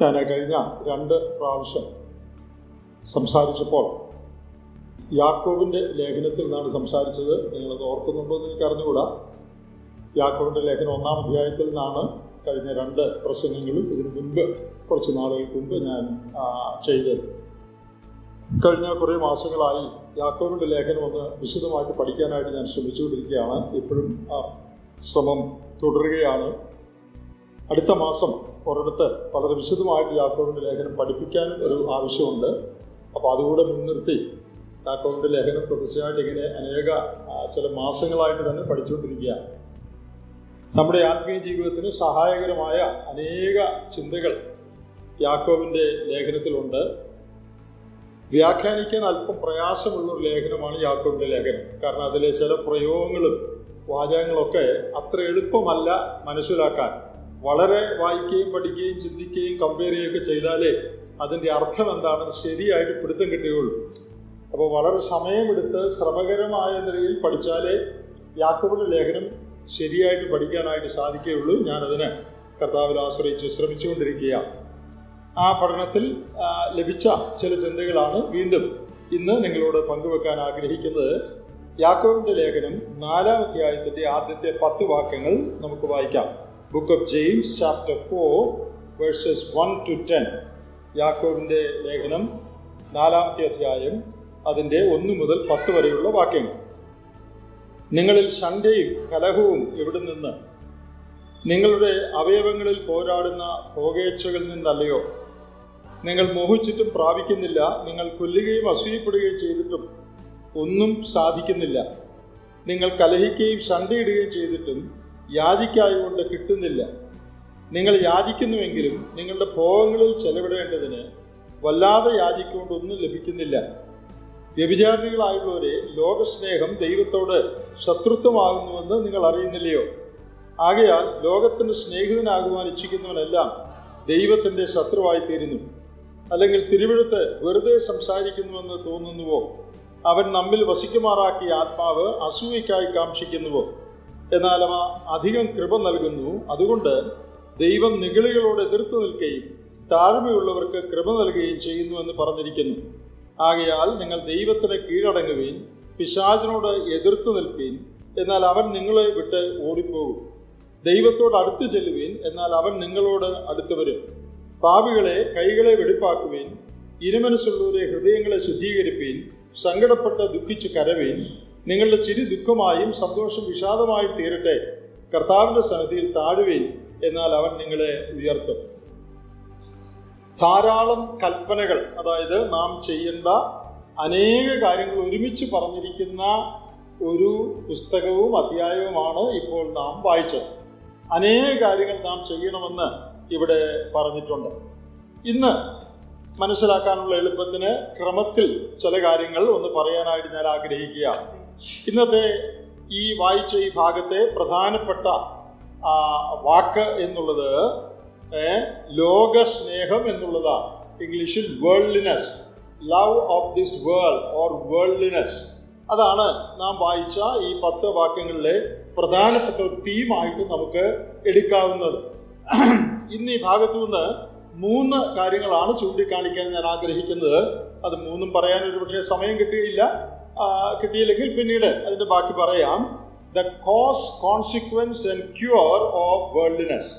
ഞാൻ കഴിഞ്ഞ രണ്ട് പ്രാവശ്യം സംസാരിച്ചപ്പോൾ യാക്കോബിൻ്റെ ലേഖനത്തിൽ നിന്നാണ് സംസാരിച്ചത് നിങ്ങളത് ഓർക്കുന്നുണ്ടോ എന്ന് എനിക്ക് അറിഞ്ഞുകൂടാ യാക്കോബിൻ്റെ ലേഖനം ഒന്നാം അധ്യായത്തിൽ നിന്നാണ് കഴിഞ്ഞ രണ്ട് പ്രസംഗങ്ങളും ഇതിനു മുൻപ് കുറച്ച് നാളുകൾക്ക് മുമ്പ് ഞാൻ ആ, ചെയ്തത് കഴിഞ്ഞ കുറേ മാസങ്ങളായി യാക്കോബിൻ്റെ ലേഖനം ഒന്ന് വിശദമായിട്ട് പഠിക്കാനായിട്ട് ഞാൻ ശ്രമിച്ചുകൊണ്ടിരിക്കുകയാണ് ഇപ്പോഴും ആ ശ്രമം തുടരുകയാണ് അടുത്ത മാസം ഒരിടത്ത് വളരെ വിശദമായിട്ട് യാക്കോബിൻ്റെ ലേഖനം പഠിപ്പിക്കാൻ ഒരു ആവശ്യമുണ്ട് അപ്പോൾ അതുകൂടെ മുൻനിർത്തി യാക്കോബിൻ്റെ ലേഖനം തുടർച്ചയായിട്ട് ഇങ്ങനെ അനേക ആ, ചില മാസങ്ങളായിട്ട് തന്നെ പഠിച്ചുകൊണ്ടിരിക്കുകയാണ് നമ്മുടെ ആത്മീയ ജീവിതത്തിന് സഹായകരമായ അനേക ചിന്തകൾ യാക്കോബിൻ്റെ ലേഖനത്തിലുണ്ട് വ്യാഖ്യാനിക്കാൻ അല്പം പ്രയാസമുള്ള ഒരു ലേഖനമാണ് യാക്കോബിൻ്റെ ലേഖനം കാരണം അതിലെ ചില പ്രയോഗങ്ങളും വാചകങ്ങളൊക്കെ അത്ര എളുപ്പമല്ല മനസ്സിലാക്കാൻ വളരെ വായിക്കുകയും പഠിക്കുകയും ചിന്തിക്കുകയും കമ്പയർ ചെയ്യുകയൊക്കെ ചെയ്താലേ അതിൻ്റെ അർത്ഥം എന്താണെന്ന് ശരിയായിട്ട് പിടുത്തം കിട്ടുകയുള്ളൂ അപ്പോൾ വളരെ സമയമെടുത്ത് ശ്രമകരമായ നിലയിൽ പഠിച്ചാലേ യാക്കോബിൻ്റെ ലേഖനം ശരിയായിട്ട് പഠിക്കാനായിട്ട് സാധിക്കുകയുള്ളൂ ഞാനതിന് കർത്താവിൽ ആശ്രയിച്ച് ശ്രമിച്ചുകൊണ്ടിരിക്കുകയാണ് ആ പഠനത്തിൽ ആ, ലഭിച്ച ചില ചിന്തകളാണ് വീണ്ടും ഇന്ന് നിങ്ങളോട് പങ്കുവെക്കാൻ ആഗ്രഹിക്കുന്നത് യാക്കോബിന്റെ ലേഖനം നാലാം അധ്യായത്തിന്റെ ആദ്യത്തെ പത്ത് വാക്യങ്ങൾ നമുക്ക് വായിക്കാം book of James chapter four verses one to ten യാക്കോബിന്റെ ലേഖനം നാലാമത്തെ അധ്യായം അതിന്റെ ഒന്ന് മുതൽ പത്ത് വരെയുള്ള വാക്യങ്ങൾ നിങ്ങളിൽ ശണ്ഠയും കലഹവും എവിടെ നിന്ന് നിങ്ങളുടെ അവയവങ്ങളിൽ പോരാടുന്ന ഭോഗേച്ഛകളിൽ നിന്നല്ലയോ നിങ്ങൾ മോഹിച്ചിട്ടും പ്രാപിക്കുന്നില്ല നിങ്ങൾ കൊല്ലുകയും അസൂയപ്പെടുകയും ചെയ്തിട്ടും ഒന്നും സാധിക്കുന്നില്ല നിങ്ങൾ കലഹിക്കുകയും ശണ്ടയിടുകയും ചെയ്തിട്ടും യാചിക്കായതുകൊണ്ട് കിട്ടുന്നില്ല നിങ്ങൾ യാചിക്കുന്നുവെങ്കിലും നിങ്ങളുടെ ഭോഗങ്ങളിൽ ചെലവിടേണ്ടതിന് വല്ലാതെ യാചിക്കൊണ്ട് ഒന്നും ലഭിക്കുന്നില്ല വ്യഭിചാരികളായുള്ളവരെ ലോകസ്നേഹം ദൈവത്തോട് ശത്രുത്വമാകുന്നുവെന്ന് നിങ്ങൾ അറിയുന്നില്ലയോ ആകയാൽ ലോകത്തിന്റെ സ്നേഹിതനാകുവാൻ ഇച്ഛിക്കുന്നവനെല്ലാം ദൈവത്തിന്റെ ശത്രുവായി തീരുന്നു അല്ലെങ്കിൽ തിരുവിഴുത്ത് വെറുതെ സംസാരിക്കുന്നുവെന്ന് തോന്നുന്നുവോ അവൻ നമ്മിൽ വസിക്കുമാറാക്കിയ ആത്മാവ് അസൂയക്കായി കാക്ഷിക്കുന്നുവോ എന്നാൽ അവ അധികം കൃപ നൽകുന്നു അതുകൊണ്ട് ദൈവം നിഗളികളോട് എതിർത്ത് നിൽക്കുകയും താഴ്മയുള്ളവർക്ക് കൃപ നൽകുകയും ചെയ്യുന്നു എന്ന് പറഞ്ഞിരിക്കുന്നു ആകയാൽ നിങ്ങൾ ദൈവത്തിന് കീഴടങ്ങുവീൻ പിശാചിനോട് എതിർത്ത് നിൽപ്പീൻ എന്നാൽ അവൻ നിങ്ങളെ വിട്ട് ഓടിപ്പോകും ദൈവത്തോട് അടുത്തു ചെല്ലുവീൻ എന്നാൽ അവൻ നിങ്ങളോട് അടുത്തു വരും പാപികളെ കൈകളെ വെടിപ്പാക്കുവീൻ ഇരുമനസ്സുള്ളവരെ ഹൃദയങ്ങളെ ശുദ്ധീകരിപ്പീൻ സങ്കടപ്പെട്ട് ദുഃഖിച്ച് കരവീൻ നിങ്ങളുടെ ചിരി ദുഃഖമായും സന്തോഷം വിഷാദമായും തീരട്ടെ കർത്താവിന്റെ സന്നിധിയിൽ താഴുവീൻ എന്നാൽ അവൻ നിങ്ങളെ ഉയർത്തും ധാരാളം കൽപ്പനകൾ അതായത് നാം ചെയ്യേണ്ട അനേക കാര്യങ്ങൾ ഒരുമിച്ച് പറഞ്ഞിരിക്കുന്ന ഒരു പുസ്തകവും അധ്യായവുമാണ് ഇപ്പോൾ നാം വായിച്ചത് അനേക കാര്യങ്ങൾ നാം ചെയ്യണമെന്ന് ഇവിടെ പറഞ്ഞിട്ടുണ്ട് ഇന്ന് മനസ്സിലാക്കാനുള്ള എളുപ്പത്തിന് ക്രമത്തിൽ ചില കാര്യങ്ങൾ ഒന്ന് പറയാനായിട്ട് ഞാൻ ആഗ്രഹിക്കുകയാണ് ഇന്നത്തെ ഈ വായിച്ച ഈ ഭാഗത്തെ പ്രധാനപ്പെട്ട ആ, വാക്ക് എന്നുള്ളത് ഏ, ലോകസ്നേഹം എന്നുള്ളതാണ് ഇംഗ്ലീഷിൽ worldliness love of this world or worldliness അതാണ് നാം വായിച്ച ഈ പത്ത് വാക്യങ്ങളിലെ പ്രധാനപ്പെട്ട ഒരു തീമായിട്ട് നമുക്ക് എടുക്കാവുന്നത് ഇന്ന് ഈ ഭാഗത്തു നിന്ന് മൂന്ന് കാര്യങ്ങളാണ് ചൂണ്ടിക്കാണിക്കാൻ ഞാൻ ആഗ്രഹിക്കുന്നത് അത് മൂന്നും പറയാൻ ഒരു പക്ഷേ സമയം കിട്ടുകയില്ല ആ, കിട്ടിയില്ലെങ്കിൽ പിന്നീട് അതിന്റെ ബാക്കി പറയാം the cause consequence and cure of worldliness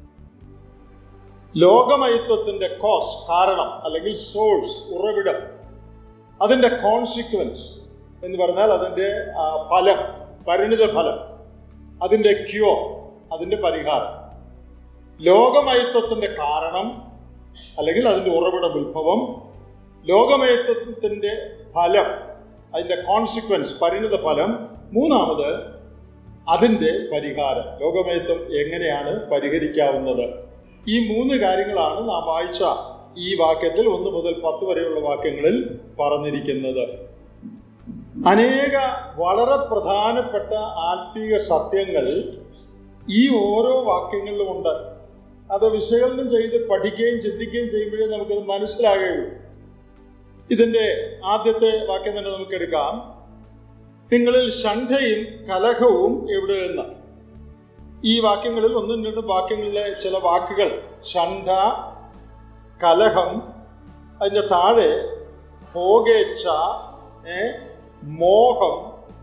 ലോകമയത്വത്തിന്റെ കോസ് കാരണം അല്ലെങ്കിൽ സോഴ്സ് ഉറവിടം അതിന്റെ കോൺസിക്വൻസ് എന്ന് പറഞ്ഞാൽ അതിന്റെ ആ, ഫലം പരിണിത ഫലം അതിന്റെ ക്യൂർ അതിന്റെ പരിഹാരം ലോകമയത്വത്തിന്റെ കാരണം അല്ലെങ്കിൽ അതിന്റെ ഉറവിടം ഉത്ഭവം ലോകമയത്വത്തിന്റെ ഫലം അതിന്റെ കോൺസിക്വൻസ് പരിണിത ഫലം മൂന്നാമത് അതിന്റെ പരിഹാരം ലോകമയത്വം എങ്ങനെയാണ് പരിഹരിക്കാവുന്നത് ഈ മൂന്ന് കാര്യങ്ങളാണ് നാം വായിച്ച ഈ വാക്യത്തിൽ ഒന്ന് മുതൽ പത്ത് വരെയുള്ള വാക്യങ്ങളിൽ പറഞ്ഞിരിക്കുന്നത് അനേക വളരെ പ്രധാനപ്പെട്ട ആത്മീക സത്യങ്ങൾ ഈ ഓരോ വാക്യങ്ങളിലും ഉണ്ട് അത് വിശകലനം ചെയ്ത് പഠിക്കുകയും ചിന്തിക്കുകയും ചെയ്യുമ്പോഴേ നമുക്കത് മനസ്സിലാകുകയുള്ളൂ ഇതിന്റെ ആദ്യത്തെ വാക്യം തന്നെ നമുക്ക് എടുക്കാം നിങ്ങളിൽ ഷണ്ഠയും കലഹവും എവിടെ നിന്ന് ഈ വാക്യങ്ങളിൽ ഒന്നും രണ്ടും വാക്യങ്ങളിലെ ചില വാക്കുകൾ ഷണ്ഠ കലഹം അതിൻ്റെ താഴെ ഭോഗേച്ഛ ഏ, മോഹം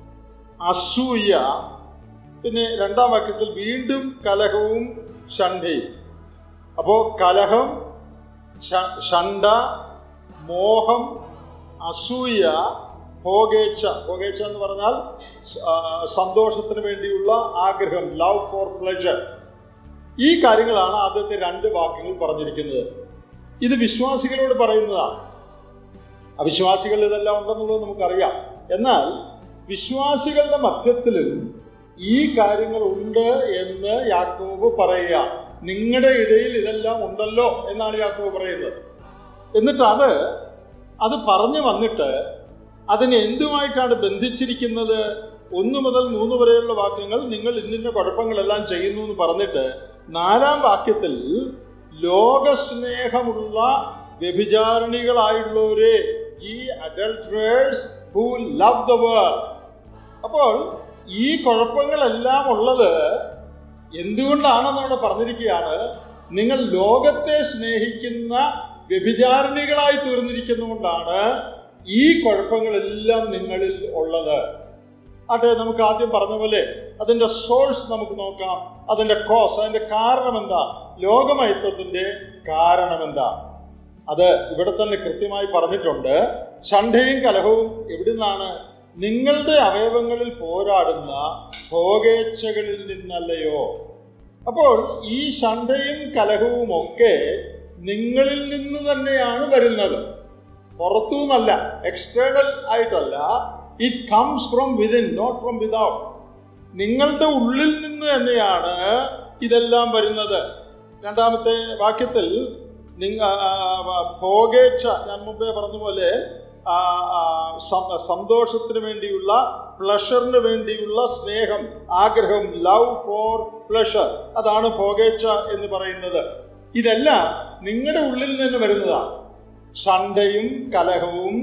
അസൂയ പിന്നെ രണ്ടാം വാക്യത്തിൽ വീണ്ടും കലഹവും ഷണ്ഡയും അപ്പോ കലഹം ഷ- ഷണ്ഡ മോഹം അസൂയ ഭോഗേച്ഛ ഭോഗേച്ഛ എന്ന് പറഞ്ഞാൽ ആ, സന്തോഷത്തിന് വേണ്ടിയുള്ള ആഗ്രഹം ലവ് ഫോർ പ്ലഷർ ഈ കാര്യങ്ങളാണ് ആദ്യത്തെ രണ്ട് വാക്യങ്ങൾ പറഞ്ഞിരിക്കുന്നത് ഇത് വിശ്വാസികളോട് പറയുന്നതാണ് അവിശ്വാസികൾ ഇതെല്ലാം ഉണ്ടെന്നുള്ളത് നമുക്കറിയാം എന്നാൽ വിശ്വാസികളുടെ മധ്യത്തിലും ഈ കാര്യങ്ങൾ ഉണ്ട് എന്ന് യാക്കോബ് പറയുക നിങ്ങളുടെ ഇടയിൽ ഇതെല്ലാം ഉണ്ടല്ലോ എന്നാണ് യാക്കോബ് പറയുന്നത് എന്നിട്ട് അത് അത് പറഞ്ഞു വന്നിട്ട് അതിനെ എന്തുമായിട്ടാണ് ബന്ധിച്ചിരിക്കുന്നത് ഒന്ന് മുതൽ മൂന്ന് വരെയുള്ള വാക്യങ്ങൾ നിങ്ങൾ ഇന്നിന്ന കുഴപ്പങ്ങളെല്ലാം ചെയ്യുന്നു എന്ന് പറഞ്ഞിട്ട് നാലാം വാക്യത്തിൽ ലോകസ്നേഹമുള്ള വ്യഭിചാരിണികളായുള്ളവരെ ഈ adulterers who love the world അപ്പോൾ ഈ കുഴപ്പങ്ങളെല്ലാം ഉള്ളത് എന്തുകൊണ്ടാണെന്ന് അവിടെ പറഞ്ഞിരിക്കുകയാണ് നിങ്ങൾ ലോകത്തെ സ്നേഹിക്കുന്ന വ്യഭിചാരിണികളായി തീർന്നിരിക്കുന്നതുകൊണ്ടാണ് ഈ കുഴപ്പങ്ങളെല്ലാം നിങ്ങളിൽ ഉള്ളത് അതെ നമുക്ക് ആദ്യം പറഞ്ഞ പോലെ അതിന്റെ സോഴ്സ് നമുക്ക് നോക്കാം അതിന്റെ കോസ് അതിന്റെ കാരണം എന്താ ലോകമയത്വത്തിന്റെ കാരണം എന്താ അത് ഇവിടെ തന്നെ കൃത്യമായി പറഞ്ഞിട്ടുണ്ട് ഷണ്ഠയും കലഹവും എവിടുന്നാണ് നിങ്ങളുടെ അവയവങ്ങളിൽ പോരാടുന്ന ഭോഗേച്ഛകളിൽ നിന്നല്ലയോ അപ്പോൾ ഈ ഷണ്ഠയും കലഹവും ഒക്കെ നിങ്ങളിൽ നിന്ന് തന്നെയാണ് വരുന്നത് പുറത്തുനിന്നല്ല എക്സ്റ്റേണൽ ആയിട്ടല്ല it comes from within not from without നിങ്ങളുടെ ഉള്ളിൽ നിന്ന് തന്നെയാണ് ഇതെല്ലാം വരുന്നത് രണ്ടാമത്തെ വാക്യത്തിൽ നിങ്ങ ഭോഗേച്ഛ ഞാൻ മുമ്പേ പറഞ്ഞ പോലെ ആ, ആ, സം- സന്തോഷത്തിന് വേണ്ടിയുള്ള പ്ലഷറിന് വേണ്ടിയുള്ള സ്നേഹം ആഗ്രഹം ലവ് ഫോർ പ്ലഷർ അതാണ് ഭോഗേച്ഛ എന്ന് പറയുന്നത് ഇതെല്ലാം നിങ്ങളുടെ ഉള്ളിൽ നിന്ന് വരുന്നതാണ് ഷണ്ടയും കലഹവും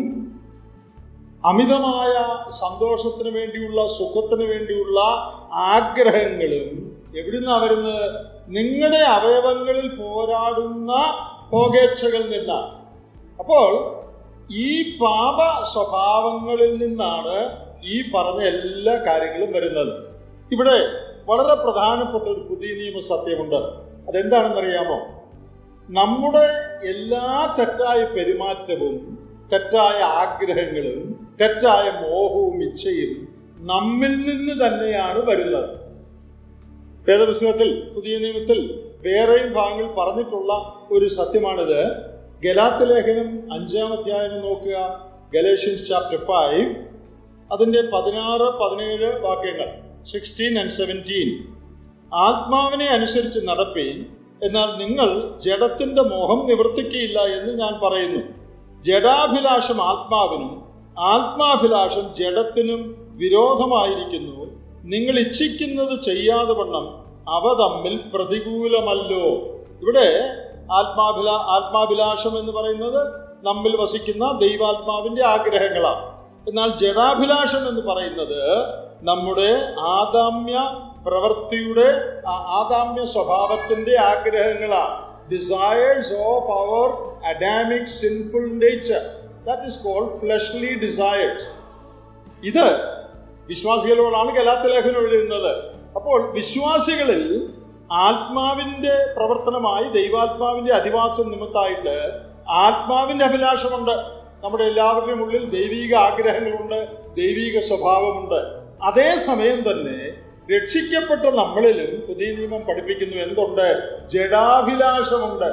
അമിതമായ സന്തോഷത്തിന് വേണ്ടിയുള്ള സുഖത്തിന് വേണ്ടിയുള്ള ആഗ്രഹങ്ങളും എവിടുന്നാ വരുന്നത് നിങ്ങളുടെ അവയവങ്ങളിൽ പോരാടുന്ന ഭോഗേച്ഛകളിൽ നിന്നാണ് അപ്പോൾ ഈ പാപ സ്വഭാവങ്ങളിൽ നിന്നാണ് ഈ പറഞ്ഞ എല്ലാ കാര്യങ്ങളും വരുന്നത് ഇവിടെ വളരെ പ്രധാനപ്പെട്ട ഒരു പുതിയ നിയമ സത്യമുണ്ട് അതെന്താണെന്നറിയാമോ നമ്മുടെ എല്ലാ തെറ്റായ പെരുമാറ്റവും തെറ്റായ ആഗ്രഹങ്ങളും തെറ്റായ മോഹവും ഇച്ഛയും നമ്മിൽ നിന്ന് തന്നെയാണ് വരുന്നത് വേദപുസ്തകത്തിൽ പുതിയ നിയമത്തിൽ വേറെയും ഭാഗങ്ങളിൽ പറഞ്ഞിട്ടുള്ള ഒരു സത്യമാണിത് ഗലാത്ത് ലേഖനം അഞ്ചാം അധ്യായം നോക്കുക ഗലേഷ്യൻസ് ചാപ്റ്റർ ഫൈവ് അതിന്റെ പതിനാറ് പതിനേഴ് വാക്യങ്ങൾ സിക്സ്റ്റീൻ ആൻഡ് സെവൻറ്റീൻ ആത്മാവിനെ അനുസരിച്ച് നടപ്പീൻ എന്നാൽ നിങ്ങൾ ജഡത്തിന്റെ മോഹം നിവർത്തിക്കയില്ല എന്ന് ഞാൻ പറയുന്നു ജഡാഭിലാഷം ആത്മാവിനും ആത്മാഭിലാഷം ജഡത്തിനും വിരോധമായിരിക്കുന്നു നിങ്ങൾ ഇച്ഛിക്കുന്നത് ചെയ്യാതെ വണ്ണം അവ തമ്മിൽ പ്രതികൂലമല്ലോ ഇവിടെ ആത്മാഭിലാ ആത്മാഭിലാഷം എന്ന് പറയുന്നത് നമ്മിൽ വസിക്കുന്ന ദൈവാത്മാവിന്റെ ആഗ്രഹങ്ങളാണ് എന്നാൽ ജഡാഭിലാഷം എന്ന് പറയുന്നത് നമ്മുടെ ആദാമ്യ പ്രവൃത്തിയുടെ ആ- ആദാമ്യ സ്വഭാവത്തിന്റെ ആഗ്രഹങ്ങളാണ് desires of our Adamic sinful nature that is called fleshly desires ഇത് വിശ്വാസികളോടാണ് ഗലാത്ത ലേഖനം എഴുതുന്നത് അപ്പോൾ വിശ്വാസികളിൽ ആത്മാവിന്റെ പ്രവർത്തനമായി ദൈവാത്മാവിന്റെ അധിവാസം നിമിത്തമായിട്ട് ആത്മാവിന്റെ അഭിലാഷമുണ്ട് നമ്മുടെ എല്ലാവരുടെയും ഉള്ളിൽ ദൈവിക ആഗ്രഹങ്ങളുണ്ട് ദൈവിക സ്വഭാവമുണ്ട് അതേസമയം തന്നെ രക്ഷിക്കപ്പെട്ട നമ്മളിലും പുതിയ നിയമം പഠിപ്പിക്കുന്നു എന്തുണ്ട് ജഡാഭിലാഷമുണ്ട്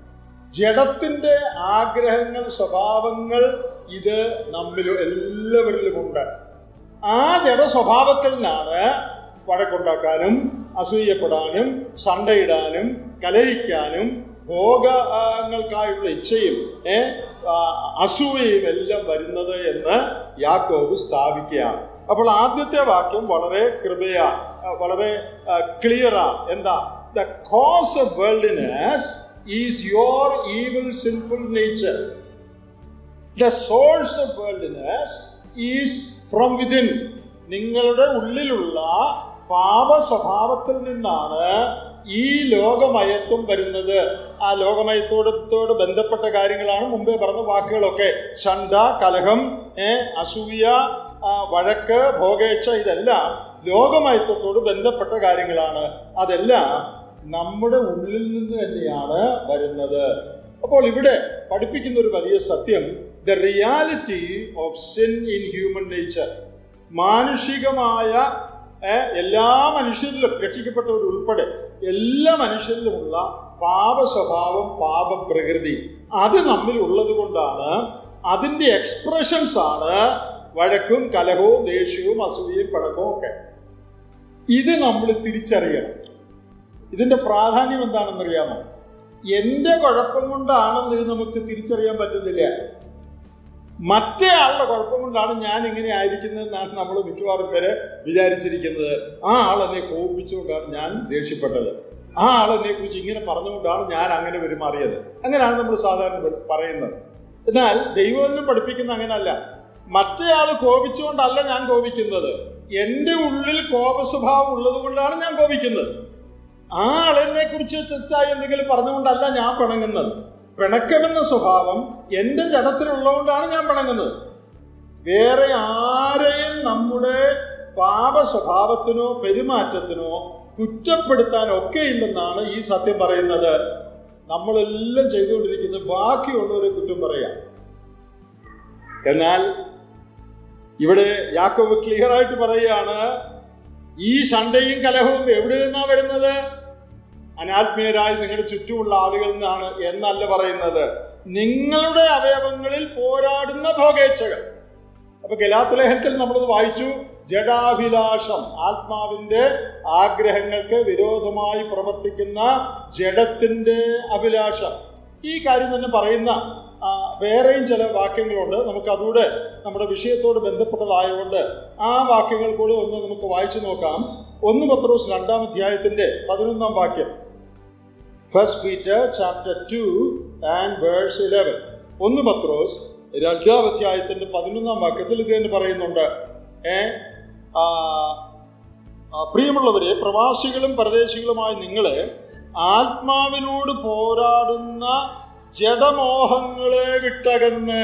ജഡത്തിന്റെ ആഗ്രഹങ്ങൾ സ്വഭാവങ്ങൾ ഇത് നമ്മിൽ എല്ലാവരിലുമുണ്ട് ആ ജഡ സ്വഭാവത്തിൽ നിന്നാണ് വഴക്കുണ്ടാക്കാനും അസൂയപ്പെടാനും സണ്ടയിടാനും കലഹിക്കാനും ഭോഗങ്ങൾക്കായുള്ള ഇച്ഛയും ഏ, ആ, അസൂയയും എല്ലാം വരുന്നത് എന്ന് യാക്കോബ് സ്ഥാപിക്കുകയാണ് അപ്പോൾ ആദ്യത്തെ വാക്യം വളരെ കൃപയാണ് ആ, വളരെ ക്ലിയറാണ് എന്താ the cause of worldliness is your evil sinful nature the source of worldliness is from within നിങ്ങളുടെ ഉള്ളിലുള്ള പാപ സ്വഭാവത്തിൽ നിന്നാണ് ഈ ലോകമയത്വം വരുന്നത് ആ ലോകമയത്തോടത്തോട് ബന്ധപ്പെട്ട കാര്യങ്ങളാണ് മുമ്പേ പറഞ്ഞ വാക്കുകളൊക്കെ ഷണ്ട കലഹം ഏ അസൂയ ആ, വഴക്ക് ഭോഗേച്ഛ ഇതെല്ലാം ലോകമയത്വത്തോട് ബന്ധപ്പെട്ട കാര്യങ്ങളാണ് അതെല്ലാം നമ്മുടെ ഉള്ളിൽ നിന്ന് തന്നെയാണ് വരുന്നത് അപ്പോൾ ഇവിടെ പഠിപ്പിക്കുന്ന ഒരു വലിയ സത്യം the reality of sin in human nature മാനുഷികമായ ഏ, എല്ലാ മനുഷ്യരിലും രക്ഷിക്കപ്പെട്ടവർ ഉൾപ്പെടെ എല്ലാ മനുഷ്യരിലുമുള്ള പാപ സ്വഭാവം പാപപ്രകൃതി അത് നമ്മിൽ ഉള്ളത് കൊണ്ടാണ് അതിന്റെ എക്സ്പ്രഷൻസ് ആണ് വഴക്കും കലഹവും ദേഷ്യവും അസൂയയും പഴക്കവും ഒക്കെ ഇത് നമ്മൾ തിരിച്ചറിയണം ഇതിന്റെ പ്രാധാന്യം എന്താണെന്നറിയാമോ എന്റെ കുഴപ്പം കൊണ്ടാണെന്ന് ഇത് നമുക്ക് തിരിച്ചറിയാൻ പറ്റുന്നില്ല മറ്റേ ആളുടെ കുഴപ്പം കൊണ്ടാണ് ഞാൻ ഇങ്ങനെ ആയിരിക്കുന്നതെന്നാണ് നമ്മൾ മിക്കവാറും പേര് വിചാരിച്ചിരിക്കുന്നത് ആ ആൾ എന്നെ കോപിച്ചുകൊണ്ടാണ് ഞാൻ ദേഷ്യപ്പെട്ടത് ആ ആൾ എന്നെ കുറിച്ച് ഇങ്ങനെ പറഞ്ഞുകൊണ്ടാണ് ഞാൻ അങ്ങനെ പെരുമാറിയത് അങ്ങനെയാണ് നമ്മൾ സാധാരണ പ- പറയുന്നത് എന്നാൽ ദൈവത്തിനും പഠിപ്പിക്കുന്ന അങ്ങനല്ല മറ്റേ ആൾ കോപിച്ചുകൊണ്ടല്ല ഞാൻ കോപിക്കുന്നത് എന്റെ ഉള്ളിൽ കോപ സ്വഭാവം ഉള്ളത് കൊണ്ടാണ് ഞാൻ കോപിക്കുന്നത് ആ ആളിനെ കുറിച്ച് തെറ്റായി എന്തെങ്കിലും പറഞ്ഞുകൊണ്ടല്ല ഞാൻ പിണങ്ങുന്നത് പിണക്കമെന്ന സ്വഭാവം എന്റെ ജഡത്തിലുള്ളതുകൊണ്ടാണ് ഞാൻ പിണങ്ങുന്നത് വേറെ ആരെയും നമ്മുടെ പാപ സ്വഭാവത്തിനോ പെരുമാറ്റത്തിനോ കുറ്റപ്പെടുത്താൻ ഒക്കെ ഇല്ലെന്നാണ് ഈ സത്യം പറയുന്നത് നമ്മളെല്ലാം ചെയ്തുകൊണ്ടിരിക്കുന്നത് ബാക്കിയുള്ളവരെ കുറ്റം പറയാം എന്നാൽ ഇവിടെ യാക്കോബ് ക്ലിയർ ആയിട്ട് പറയുകയാണ് ഈ ശണ്ടയും കലഹവും എവിടെ നിന്നാ വരുന്നത് അനാത്മീയരായി നിങ്ങളുടെ ചുറ്റുമുള്ള ആളുകളിൽ നിന്നാണ് എന്നല്ല പറയുന്നത് നിങ്ങളുടെ അവയവങ്ങളിൽ പോരാടുന്ന ഭോഗേച്ഛകൾ അപ്പൊ ഗലാത്തലേഖനത്തിൽ നമ്മളത് വായിച്ചു ജഡാഭിലാഷം ആത്മാവിന്റെ ആഗ്രഹങ്ങൾക്ക് വിരോധമായി പ്രവർത്തിക്കുന്ന ജഡത്തിന്റെ അഭിലാഷം ഈ കാര്യം തന്നെ പറയുന്ന ആ, വേറെയും ചില വാക്യങ്ങളുണ്ട് നമുക്ക് അതുകൂടെ നമ്മുടെ വിഷയത്തോട് ബന്ധപ്പെട്ടതായതുകൊണ്ട് ആ വാക്യങ്ങൾ കൂടെ ഒന്ന് നമുക്ക് വായിച്ചു നോക്കാം ഒന്ന് പത്രോസ് രണ്ടാം അധ്യായത്തിന്റെ പതിനൊന്നാം വാക്യം First Peter chapter two and verse eleven ഒന്ന് പത്രോസ് രണ്ടാം അധ്യായത്തിന്റെ പതിനൊന്നാം വാക്യത്തിൽ ഇത് തന്നെ പറയുന്നുണ്ട് ഏ ആ, ആ, പ്രിയമുള്ളവരെ പ്രവാസികളും പരദേശികളുമായ നിങ്ങളെ ആത്മാവിനോട് പോരാടുന്ന ജഡമോഹങ്ങളെ വിട്ടകന്ന്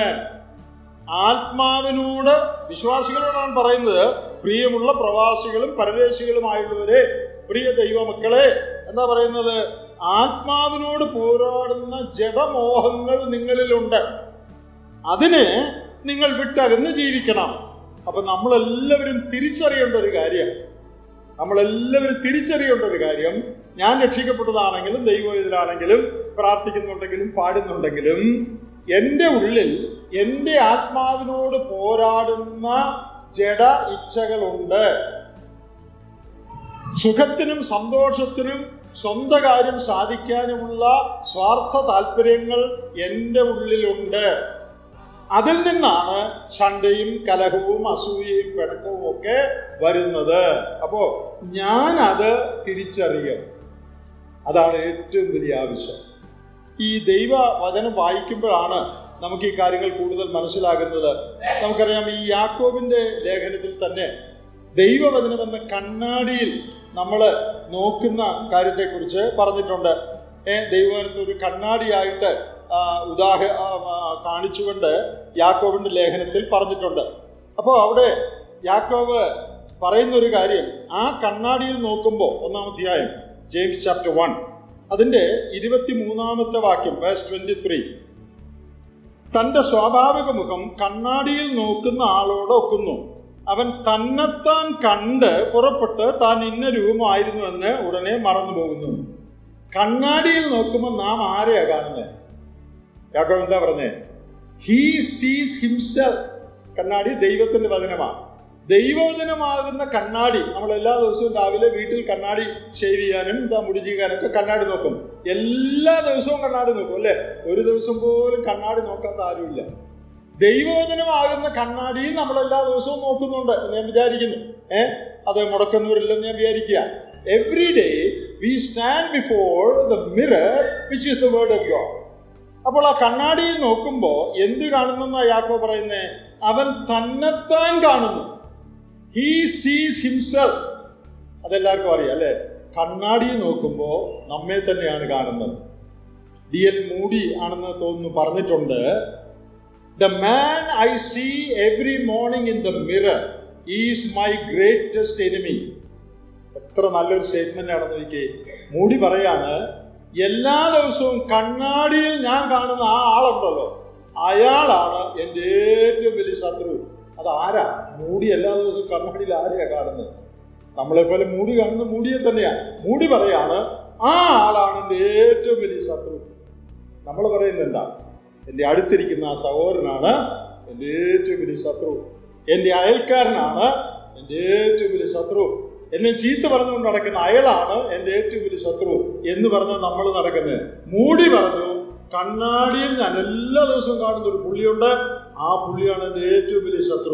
ആത്മാവിനോട് വിശ്വാസികളോടാണ് പറയുന്നത് പ്രിയമുള്ള പ്രവാസികളും പരദേശികളുമായുള്ളവരെ പ്രിയ ദൈവമക്കളെ എന്താ പറയുന്നത് ആത്മാവിനോട് പോരാടുന്ന ജഡമോഹങ്ങൾ നിങ്ങളിലുണ്ട് അതിന് നിങ്ങൾ വിട്ടകന്ന് ജീവിക്കണം അപ്പൊ നമ്മളെല്ലാവരും തിരിച്ചറിയേണ്ട ഒരു കാര്യം നമ്മളെല്ലാവരും തിരിച്ചറിയേണ്ട ഒരു കാര്യം ഞാൻ രക്ഷിക്കപ്പെട്ടതാണെങ്കിലും ദൈവത്തിലാണെങ്കിലും പ്രാർത്ഥിക്കുന്നുണ്ടെങ്കിലും പാടുന്നുണ്ടെങ്കിലും എൻ്റെ ഉള്ളിൽ എൻ്റെ ആത്മാവിനോട് പോരാടുന്ന ജഡ ഇച്ഛകളുണ്ട് സുഖത്തിനും സന്തോഷത്തിനും സ്വന്തം കാര്യം സാധിക്കാനുമുള്ള സ്വാർത്ഥ താല്പര്യങ്ങൾ എൻ്റെ ഉള്ളിലുണ്ട് അതിൽ നിന്നാണ് ശണ്ടയും കലഹവും അസൂയയും പിണക്കവും ഒക്കെ വരുന്നത് അപ്പോ ഞാൻ അത് തിരിച്ചറിയണം അതാണ് ഏറ്റവും വലിയ ആവശ്യം ഈ ദൈവ വചനം വായിക്കുമ്പോഴാണ് നമുക്ക് ഈ കാര്യങ്ങൾ കൂടുതൽ മനസ്സിലാകുന്നത് നമുക്കറിയാം ഈ യാക്കോബിന്റെ ലേഖനത്തിൽ തന്നെ ദൈവവചനം എന്ന കണ്ണാടിയിൽ നമ്മൾ നോക്കുന്ന കാര്യത്തെക്കുറിച്ച് പറഞ്ഞിട്ടുണ്ട് ഏ ദൈവവചനത്തെ ഒരു കണ്ണാടിയായിട്ട് ആ, ഉദാഹ ആ, ആ, കാണിച്ചുകൊണ്ട് യാക്കോബിന്റെ ലേഖനത്തിൽ പറഞ്ഞിട്ടുണ്ട് അപ്പോൾ അവിടെ യാക്കോബ് പറയുന്ന ഒരു കാര്യം ആ കണ്ണാടിയിൽ നോക്കുമ്പോൾ ഒന്നാം അധ്യായം ജെയിംസ് ചാപ്റ്റർ വൺ അതിന്റെ ഇരുപത്തി മൂന്നാമത്തെ വാക്യം വേഴ്സ് ട്വന്റി ത്രീ തന്റെ സ്വാഭാവിക മുഖം കണ്ണാടിയിൽ നോക്കുന്ന ആളോട് ഒക്കുന്നു അവൻ തന്നെത്താൻ കണ്ട് പുറപ്പെട്ട് താൻ ഇന്ന രൂപമായിരുന്നുവെന്ന് ഉടനെ മറന്നു പോകുന്നു കണ്ണാടിയിൽ നോക്കുമ്പോൾ നാം ആരെയാ കാണുന്നത് യാക്കോബ് എന്താ പറഞ്ഞേ ഹീ സീസ് ഹിംസെൽഫ് കണ്ണാടി ദൈവത്തിന്റെ വചനമാണ് ദൈവവചനമാകുന്ന കണ്ണാടി നമ്മൾ എല്ലാ ദിവസവും രാവിലെ വീട്ടിൽ കണ്ണാടി ഷേവ് ചെയ്യാനും എന്താ മുടി ചെയ്യാനും ഒക്കെ കണ്ണാടി നോക്കും എല്ലാ ദിവസവും കണ്ണാടി നോക്കും അല്ലെ ഒരു ദിവസം പോലും കണ്ണാടി നോക്കാത്ത ആരുമില്ല ദൈവവചനമാകുന്ന കണ്ണാടി നമ്മൾ എല്ലാ ദിവസവും നോക്കുന്നുണ്ട് എന്ന് ഞാൻ വിചാരിക്കുന്നു ഏ അത് മുടക്കുന്നവരില്ലെന്ന് ഞാൻ വിചാരിക്കുക every day we stand before the mirror which is the word of God അപ്പോൾ ആ കണ്ണാടിയിൽ നോക്കുമ്പോൾ എന്ത് കാണുന്നെന്നാ യാക്കോ പറയുന്നേ അവൻ തന്നെത്താൻ കാണുന്നു ഹീ സീസ് ഹിംസെൽഫ് അതെല്ലാവർക്കും അറിയാം അല്ലെ കണ്ണാടിയിൽ നോക്കുമ്പോൾ നമ്മെ തന്നെയാണ് കാണുന്നത് ഡി എൽ മൂഡി ആണെന്ന് തോന്നുന്നു പറഞ്ഞിട്ടുണ്ട് the man I see every morning in the mirror is my greatest enemy എത്ര നല്ലൊരു സ്റ്റേറ്റ്മെന്റ് ആണെന്ന് എനിക്ക് മൂടി പറയാണ് എല്ലാ ദിവസവും കണ്ണാടിയിൽ ഞാൻ കാണുന്ന ആ ആളുണ്ടല്ലോ അയാളാണ് എൻ്റെ ഏറ്റവും വലിയ ശത്രു അത് ആരാ മൂടി എല്ലാ ദിവസവും കണ്ണാടിയിൽ ആരെയാ കാണുന്നത് നമ്മളെ പോലെ മൂടി കാണുന്ന മൂടിയെ തന്നെയാണ് മൂടി പറയാണ് ആ ആളാണ് എൻ്റെ ഏറ്റവും വലിയ ശത്രു നമ്മൾ പറയുന്നത് എന്താ എൻ്റെ അടുത്തിരിക്കുന്ന ആ സഹോദരനാണ് എൻ്റെ ഏറ്റവും വലിയ ശത്രു എൻ്റെ അയൽക്കാരനാണ് എൻ്റെ ഏറ്റവും വലിയ ശത്രു എന്നെ ചീത്ത പറഞ്ഞുകൊണ്ട് നടക്കുന്ന അയാളാണ് എൻ്റെ ഏറ്റവും വലിയ ശത്രു എന്ന് പറഞ്ഞ് നമ്മൾ നടക്കുന്നത് മൂടി പറഞ്ഞു കണ്ണാടിയിൽ ഞാൻ എല്ലാ ദിവസവും കാണുന്ന ഒരു പുള്ളിയുണ്ട് ആ പുള്ളിയാണ് എൻ്റെ ഏറ്റവും വലിയ ശത്രു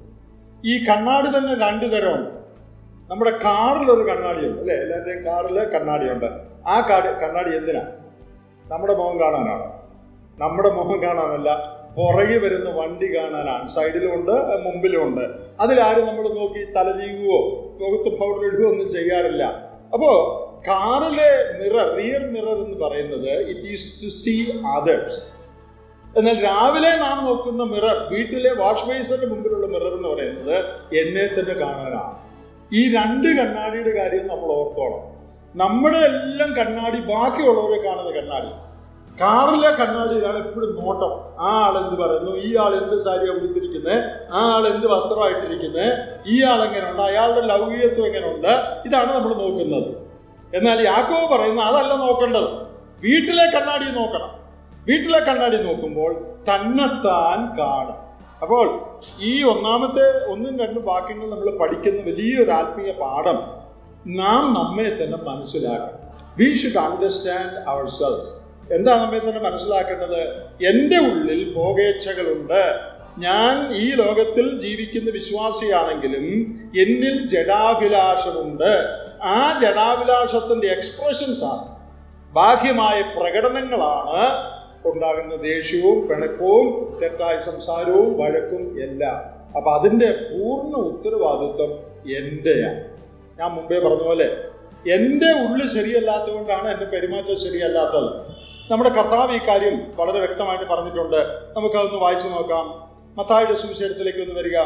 ഈ കണ്ണാടി തന്നെ രണ്ടു തരമുണ്ട് നമ്മുടെ കാറിൽ ഒരു കണ്ണാടിയുണ്ട് അല്ലെ എല്ലാവരുടെയും കാറിൽ കണ്ണാടിയുണ്ട് ആ കാട് കണ്ണാടി എന്തിനാ നമ്മുടെ മുഖം കാണാനാണ് നമ്മുടെ മുഖം കാണാനല്ല പുറകെ വരുന്ന വണ്ടി കാണാനാണ് സൈഡിലും ഉണ്ട് മുമ്പിലും ഉണ്ട് അതിലാരും നമ്മൾ നോക്കി തല ചെയ്യുകയോ മുഖത്ത് പൗഡർ ഇടുകയോ ഒന്നും ചെയ്യാറില്ല അപ്പോ കാറിലെ മിറർ റിയർ മിറർ എന്ന് പറയുന്നത് it is to see others എന്നാൽ രാവിലെ നാം നോക്കുന്ന മിറർ വീട്ടിലെ വാഷ് ബേസിന്റെ മുമ്പിലുള്ള മിറർ എന്ന് പറയുന്നത് എന്നെ തന്നെ കാണാനാണ് ഈ രണ്ട് കണ്ണാടിയുടെ കാര്യം നമ്മൾ ഓർത്തോണം നമ്മുടെ എല്ലാം കണ്ണാടി ബാക്കിയുള്ളവരെ കാണുന്ന കണ്ണാടി കാറിലെ കണ്ണാടിയിലാണ് എപ്പോഴും നോട്ടം ആ ആൾ എന്ത് പറയുന്നു ഈ ആൾ എന്ത് സാരിയാണ് ഉടുത്തിരിക്കുന്നത് ആ ആൾ എന്ത് വസ്ത്രമായിട്ടിരിക്കുന്നത് ഈ ആൾ എങ്ങനെയുണ്ട് അയാളുടെ ലൗകികത്വം എങ്ങനെയുണ്ട് ഇതാണ് നമ്മൾ നോക്കുന്നത് എന്നാൽ യാക്കോ പറയുന്ന അതല്ല നോക്കേണ്ടത് വീട്ടിലെ കണ്ണാടി നോക്കണം വീട്ടിലെ കണ്ണാടി നോക്കുമ്പോൾ തന്നെത്താൻ കാണും അപ്പോൾ ഈ ഒന്നാമത്തെ ഒന്നും രണ്ടും വാക്യങ്ങൾ നമ്മൾ പഠിക്കുന്ന വലിയൊരു ആത്മീയ പാഠം നാം നമ്മെ തന്നെ മനസ്സിലാക്കണം we should understand ourselves എന്താ നമ്മെ തന്നെ മനസ്സിലാക്കേണ്ടത് എൻ്റെ ഉള്ളിൽ ഭോഗേച്ഛകളുണ്ട് ഞാൻ ഈ ലോകത്തിൽ ജീവിക്കുന്ന വിശ്വാസിയാണെങ്കിലും എന്നിൽ ജഡാഭിലാഷമുണ്ട് ആ ജഡാഭിലാഷത്തിന്റെ എക്സ്പ്രഷൻസ് ആണ് ബാഹ്യമായ പ്രകടനങ്ങളാണ് ഉണ്ടാകുന്ന ദേഷ്യവും പിണക്കവും തെറ്റായ സംസാരവും വഴക്കും എല്ലാം അപ്പൊ അതിന്റെ പൂർണ്ണ ഉത്തരവാദിത്വം എന്റെയാണ് ഞാൻ മുമ്പേ പറഞ്ഞ പോലെ എൻ്റെ ഉള്ളിൽ ശരിയല്ലാത്തതുകൊണ്ടാണ് എൻ്റെ പെരുമാറ്റം ശരിയല്ലാത്തത് നമ്മുടെ കർത്താവ് ഈ കാര്യം വളരെ വ്യക്തമായിട്ട് പറഞ്ഞിട്ടുണ്ട് നമുക്കതൊന്ന് വായിച്ചു നോക്കാം മത്തായുടെ സുവിശേഷത്തിലേക്ക് ഒന്ന് വരിക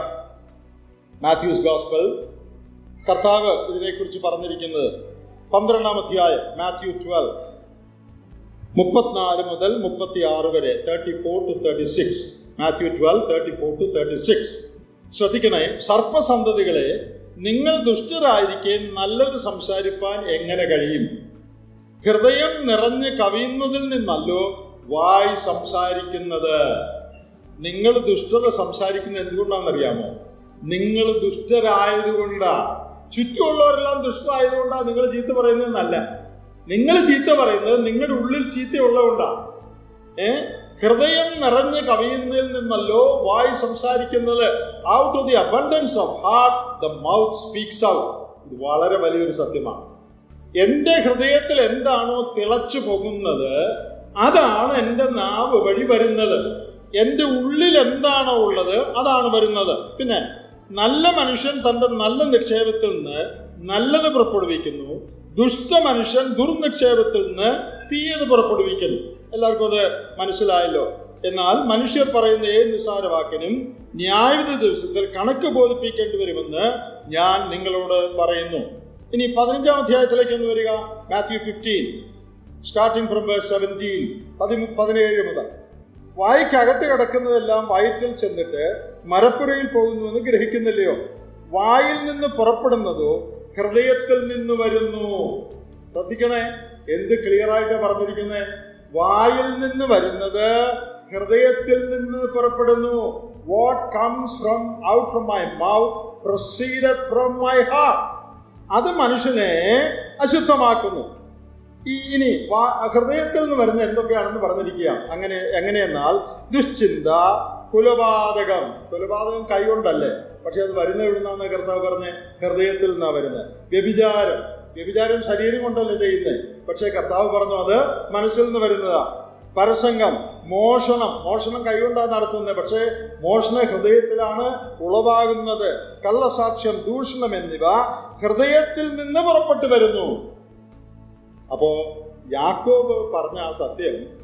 മാത്യൂസ് ഗോസ്പൽ കർത്താവ് ഇതിനെക്കുറിച്ച് പറഞ്ഞിരിക്കുന്നത് പന്ത്രണ്ടാം അധ്യായം മാത്യു ട്വൽവ് മുപ്പത്തിനാല് മുതൽ മുപ്പത്തി ആറ് വരെ thirty four to thirty six Matthew twelve thirty four to thirty six ശ്രദ്ധിക്കണേ സർപ്പസന്തതികളെ നിങ്ങൾ ദുഷ്ടരായിരിക്കെ നല്ലത് സംസാരിപ്പാൻ എങ്ങനെ കഴിയും ഹൃദയം നിറഞ്ഞ് കവിയുന്നതിൽ നിന്നല്ലോ വായ് സംസാരിക്കുന്നത് നിങ്ങൾ ദുഷ്ടത സംസാരിക്കുന്നത് എന്തുകൊണ്ടാണെന്നറിയാമോ നിങ്ങൾ ദുഷ്ടരായതുകൊണ്ടാണ് ചുറ്റുമുള്ളവരെല്ലാം ദുഷ്ടരായതുകൊണ്ടാണ് നിങ്ങൾ ചീത്ത പറയുന്നതെന്നല്ല നിങ്ങൾ ചീത്ത പറയുന്നത് നിങ്ങളുടെ ഉള്ളിൽ ചീത്തയുള്ളതുകൊണ്ടാണ് ഏ ഹൃദയം നിറഞ്ഞ് കവിയുന്നതിൽ നിന്നല്ലോ വായ് സംസാരിക്കുന്നത് out of the abundance of heart the mouth speaks out ഇത് വളരെ വലിയൊരു സത്യമാണ് എൻ്റെ ഹൃദയത്തിൽ എന്താണോ തിളച്ചു പോകുന്നത് അതാണ് എൻ്റെ നാവ് വഴി വരുന്നത് എൻ്റെ ഉള്ളിൽ എന്താണോ ഉള്ളത് അതാണ് വരുന്നത് പിന്നെ നല്ല മനുഷ്യൻ തൻ്റെ നല്ല നിക്ഷേപത്തിൽ നിന്ന് നല്ലത് പുറപ്പെടുവിക്കുന്നു ദുഷ്ട മനുഷ്യൻ ദുർനിക്ഷേപത്തിൽ നിന്ന് തീയത് പുറപ്പെടുവിക്കുന്നു എല്ലാവർക്കും അത് മനസ്സിലായല്ലോ എന്നാൽ മനുഷ്യർ പറയുന്ന ഏത് നിസ്സാര വാക്കിനും ന്യായവിധി ദിവസത്തിൽ കണക്ക് ബോധിപ്പിക്കേണ്ടി വരുമെന്ന് ഞാൻ നിങ്ങളോട് പറയുന്നു ഇനി പതിനഞ്ചാം അധ്യായത്തിലേക്ക് ഒന്ന് വരിക Matthew fifteen starting from verse seventeen പതി പതിനേഴ് മുതൽ വായിക്കകത്ത് കിടക്കുന്നതെല്ലാം വയറ്റിൽ ചെന്നിട്ട് മരപ്പുരയിൽ പോകുന്നുവെന്ന് ഗ്രഹിക്കുന്നില്ലയോ വായിൽ നിന്ന് പുറപ്പെടുന്നതോ ഹൃദയത്തിൽ നിന്ന് വരുന്നു ശ്രദ്ധിക്കണേ എന്ത് ക്ലിയർ ആയിട്ട് പറഞ്ഞിരിക്കുന്നത് വായിൽ നിന്ന് വരുന്നത് ഹൃദയത്തിൽ നിന്ന് പുറപ്പെടുന്നു what comes from out from my mouth proceeded from my heart അത് മനുഷ്യനെ അശുദ്ധമാക്കുന്നു ഈ ഇനി ഹൃദയത്തിൽ നിന്ന് വരുന്ന എന്തൊക്കെയാണെന്ന് പറഞ്ഞിരിക്കുകയാണ് അങ്ങനെ എങ്ങനെയെന്നാൽ ദുശ്ചിന്ത കുലപാതകം കുലപാതകം കൈകൊണ്ടല്ലേ പക്ഷെ അത് വരുന്ന എവിടുന്നാന്ന് കർത്താവ് പറഞ്ഞ് ഹൃദയത്തിൽ നിന്നാ വരുന്നത് വ്യഭിചാരം വ്യഭിചാരം ശരീരം കൊണ്ടല്ലേ ചെയ്യുന്നത് പക്ഷെ കർത്താവ് പറഞ്ഞു അത് മനസ്സിൽ നിന്ന് വരുന്നതാ പരസംഗം മോഷണം മോഷണം കൈകൊണ്ടാണ് നടത്തുന്നത് പക്ഷേ മോഷണ ഹൃദയത്തിലാണ് ഉളവാകുന്നത് കള്ളസാക്ഷ്യം ദൂഷണം എന്നിവ ഹൃദയത്തിൽ നിന്ന് പുറപ്പെട്ടു വരുന്നു അപ്പോ യാക്കോബ് പറഞ്ഞ ആ സത്യം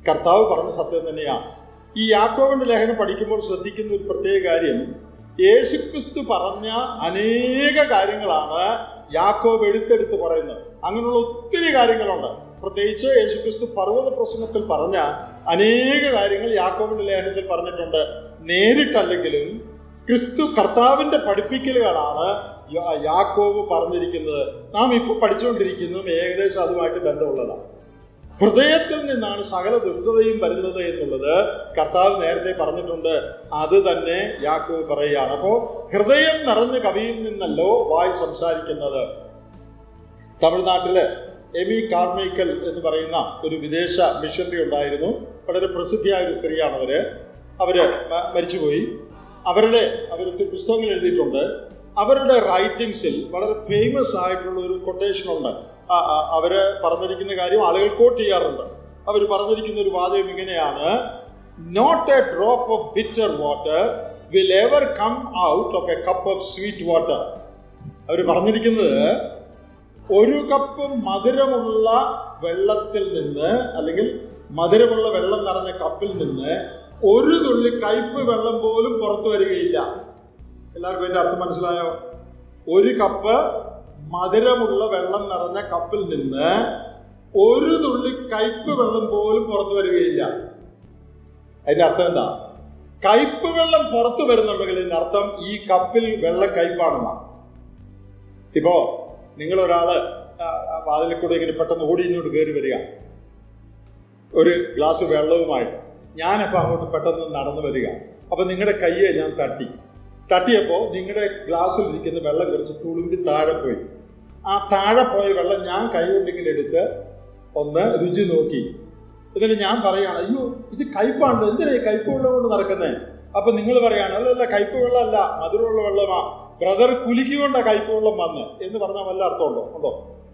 കർത്താവ് പറഞ്ഞ സത്യം തന്നെയാണ് ഈ യാക്കോബിന്റെ ലേഖനം പഠിക്കുമ്പോൾ ശ്രദ്ധിക്കുന്ന ഒരു പ്രത്യേക കാര്യം യേശുക്രിസ്തു പറഞ്ഞ അനേക കാര്യങ്ങളാണ് യാക്കോബ് എടുത്തെടുത്ത് പറയുന്നത് അങ്ങനെയുള്ള ഒത്തിരി കാര്യങ്ങളുണ്ട് പ്രത്യേകിച്ച് യേശുക്രിസ്തു പർവ്വത പ്രസംഗത്തിൽ പറഞ്ഞ അനേക കാര്യങ്ങൾ യാക്കോബിന്റെ ലേഖനത്തിൽ പറഞ്ഞിട്ടുണ്ട് നേരിട്ടല്ലെങ്കിലും ക്രിസ്തു കർത്താവിന്റെ പഠിപ്പിക്കലുകളാണ് യാ- യാക്കോബ് പറഞ്ഞിരിക്കുന്നത് നാം ഇപ്പോൾ പഠിച്ചുകൊണ്ടിരിക്കുന്നതും ഏകദേശം അതുമായിട്ട് ബന്ധമുള്ളതാണ് ഹൃദയത്തിൽ നിന്നാണ് സകല ദുഷ്ടതയും വരുന്നത് എന്നുള്ളത് കർത്താവ് നേരത്തെ പറഞ്ഞിട്ടുണ്ട് അത് തന്നെ യാക്കോബ് പറയുകയാണ് അപ്പോ ഹൃദയം നിറഞ്ഞ കവിയിൽ നിന്നല്ലോ വായി സംസാരിക്കുന്നത് തമിഴ്നാട്ടില് എമി കാർമൈക്കൽ എന്ന് പറയുന്ന ഒരു വിദേശ മിഷണറി ഉണ്ടായിരുന്നു വളരെ പ്രസിദ്ധിയായ ഒരു സ്ത്രീയാണ് അവര് അവര് മ- മരിച്ചുപോയി അവരുടെ അവർ ഒത്തിരി പുസ്തകങ്ങൾ എഴുതിയിട്ടുണ്ട് അവരുടെ റൈറ്റിംഗ്സിൽ വളരെ ഫേമസ് ആയിട്ടുള്ള ഒരു കൊട്ടേഷൻ ഉണ്ട് ആ- ആ- അവര് പറഞ്ഞിരിക്കുന്ന കാര്യം ആളുകൾ കോട്ട് ചെയ്യാറുണ്ട് അവർ പറഞ്ഞിരിക്കുന്ന ഒരു വാചകം ഇങ്ങനെയാണ് not a drop of bitter water will ever come out of a cup of sweet water അവർ പറഞ്ഞിരിക്കുന്നത് ഒരു കപ്പ് മധുരമുള്ള വെള്ളത്തിൽ നിന്ന് അല്ലെങ്കിൽ മധുരമുള്ള വെള്ളം നിറഞ്ഞ കപ്പിൽ നിന്ന് ഒരു തുള്ളി കയ്പ് വെള്ളം പോലും പുറത്തു വരികയില്ല എല്ലാവർക്കും അതിന്റെ അർത്ഥം മനസ്സിലായോ ഒരു കപ്പ് മധുരമുള്ള വെള്ളം നിറഞ്ഞ കപ്പിൽ നിന്ന് ഒരു തുള്ളി കയ്പ് വെള്ളം പോലും പുറത്തു വരികയില്ല അതിന്റെ അർത്ഥം എന്താ കയ്പ് വെള്ളം പുറത്തു വരുന്നുണ്ടെങ്കിൽ ഇതിന്റെ അർത്ഥം ഈ കപ്പിൽ വെള്ളം കയ്പാണെന്നാണ് ഇപ്പോ നിങ്ങൾ ഒരാള് ആ, ആ വാതിലിൽ കൂടെ ഇങ്ങനെ പെട്ടെന്ന് ഓടി ഇങ്ങോട്ട് കയറി വരിക ഒരു ഗ്ലാസ് വെള്ളവുമായിട്ട് ഞാനപ്പോ അങ്ങോട്ട് പെട്ടെന്ന് നടന്നു വരിക അപ്പൊ നിങ്ങളുടെ കയ്യെ ഞാൻ തട്ടി തട്ടിയപ്പോ നിങ്ങളുടെ ഗ്ലാസ്സിൽ ഇരിക്കുന്ന വെള്ളം കുറച്ച് തുളുമ്പി താഴെ പോയി ആ താഴെ പോയ വെള്ളം ഞാൻ കൈ കൊണ്ടിങ്ങനെ എടുത്ത് ഒന്ന് രുചി നോക്കി എന്നിട്ട് ഞാൻ പറയാണ് അയ്യോ ഇത് കയ്പാണ് എന്തിനാ ഈ കയ്പ് വെള്ളം കൊണ്ട് നടക്കുന്നേ അപ്പൊ നിങ്ങൾ പറയാണ് അല്ലല്ല കയ്പ് വെള്ളമല്ല മധുരമുള്ള വെള്ളമാ ബ്രദർ കുലുക്കിക്കൊണ്ട കയ്പ് വെള്ളം വന്ന് എന്ന് പറഞ്ഞാൽ വല്ല അർത്ഥമുണ്ടോ ഉണ്ടോ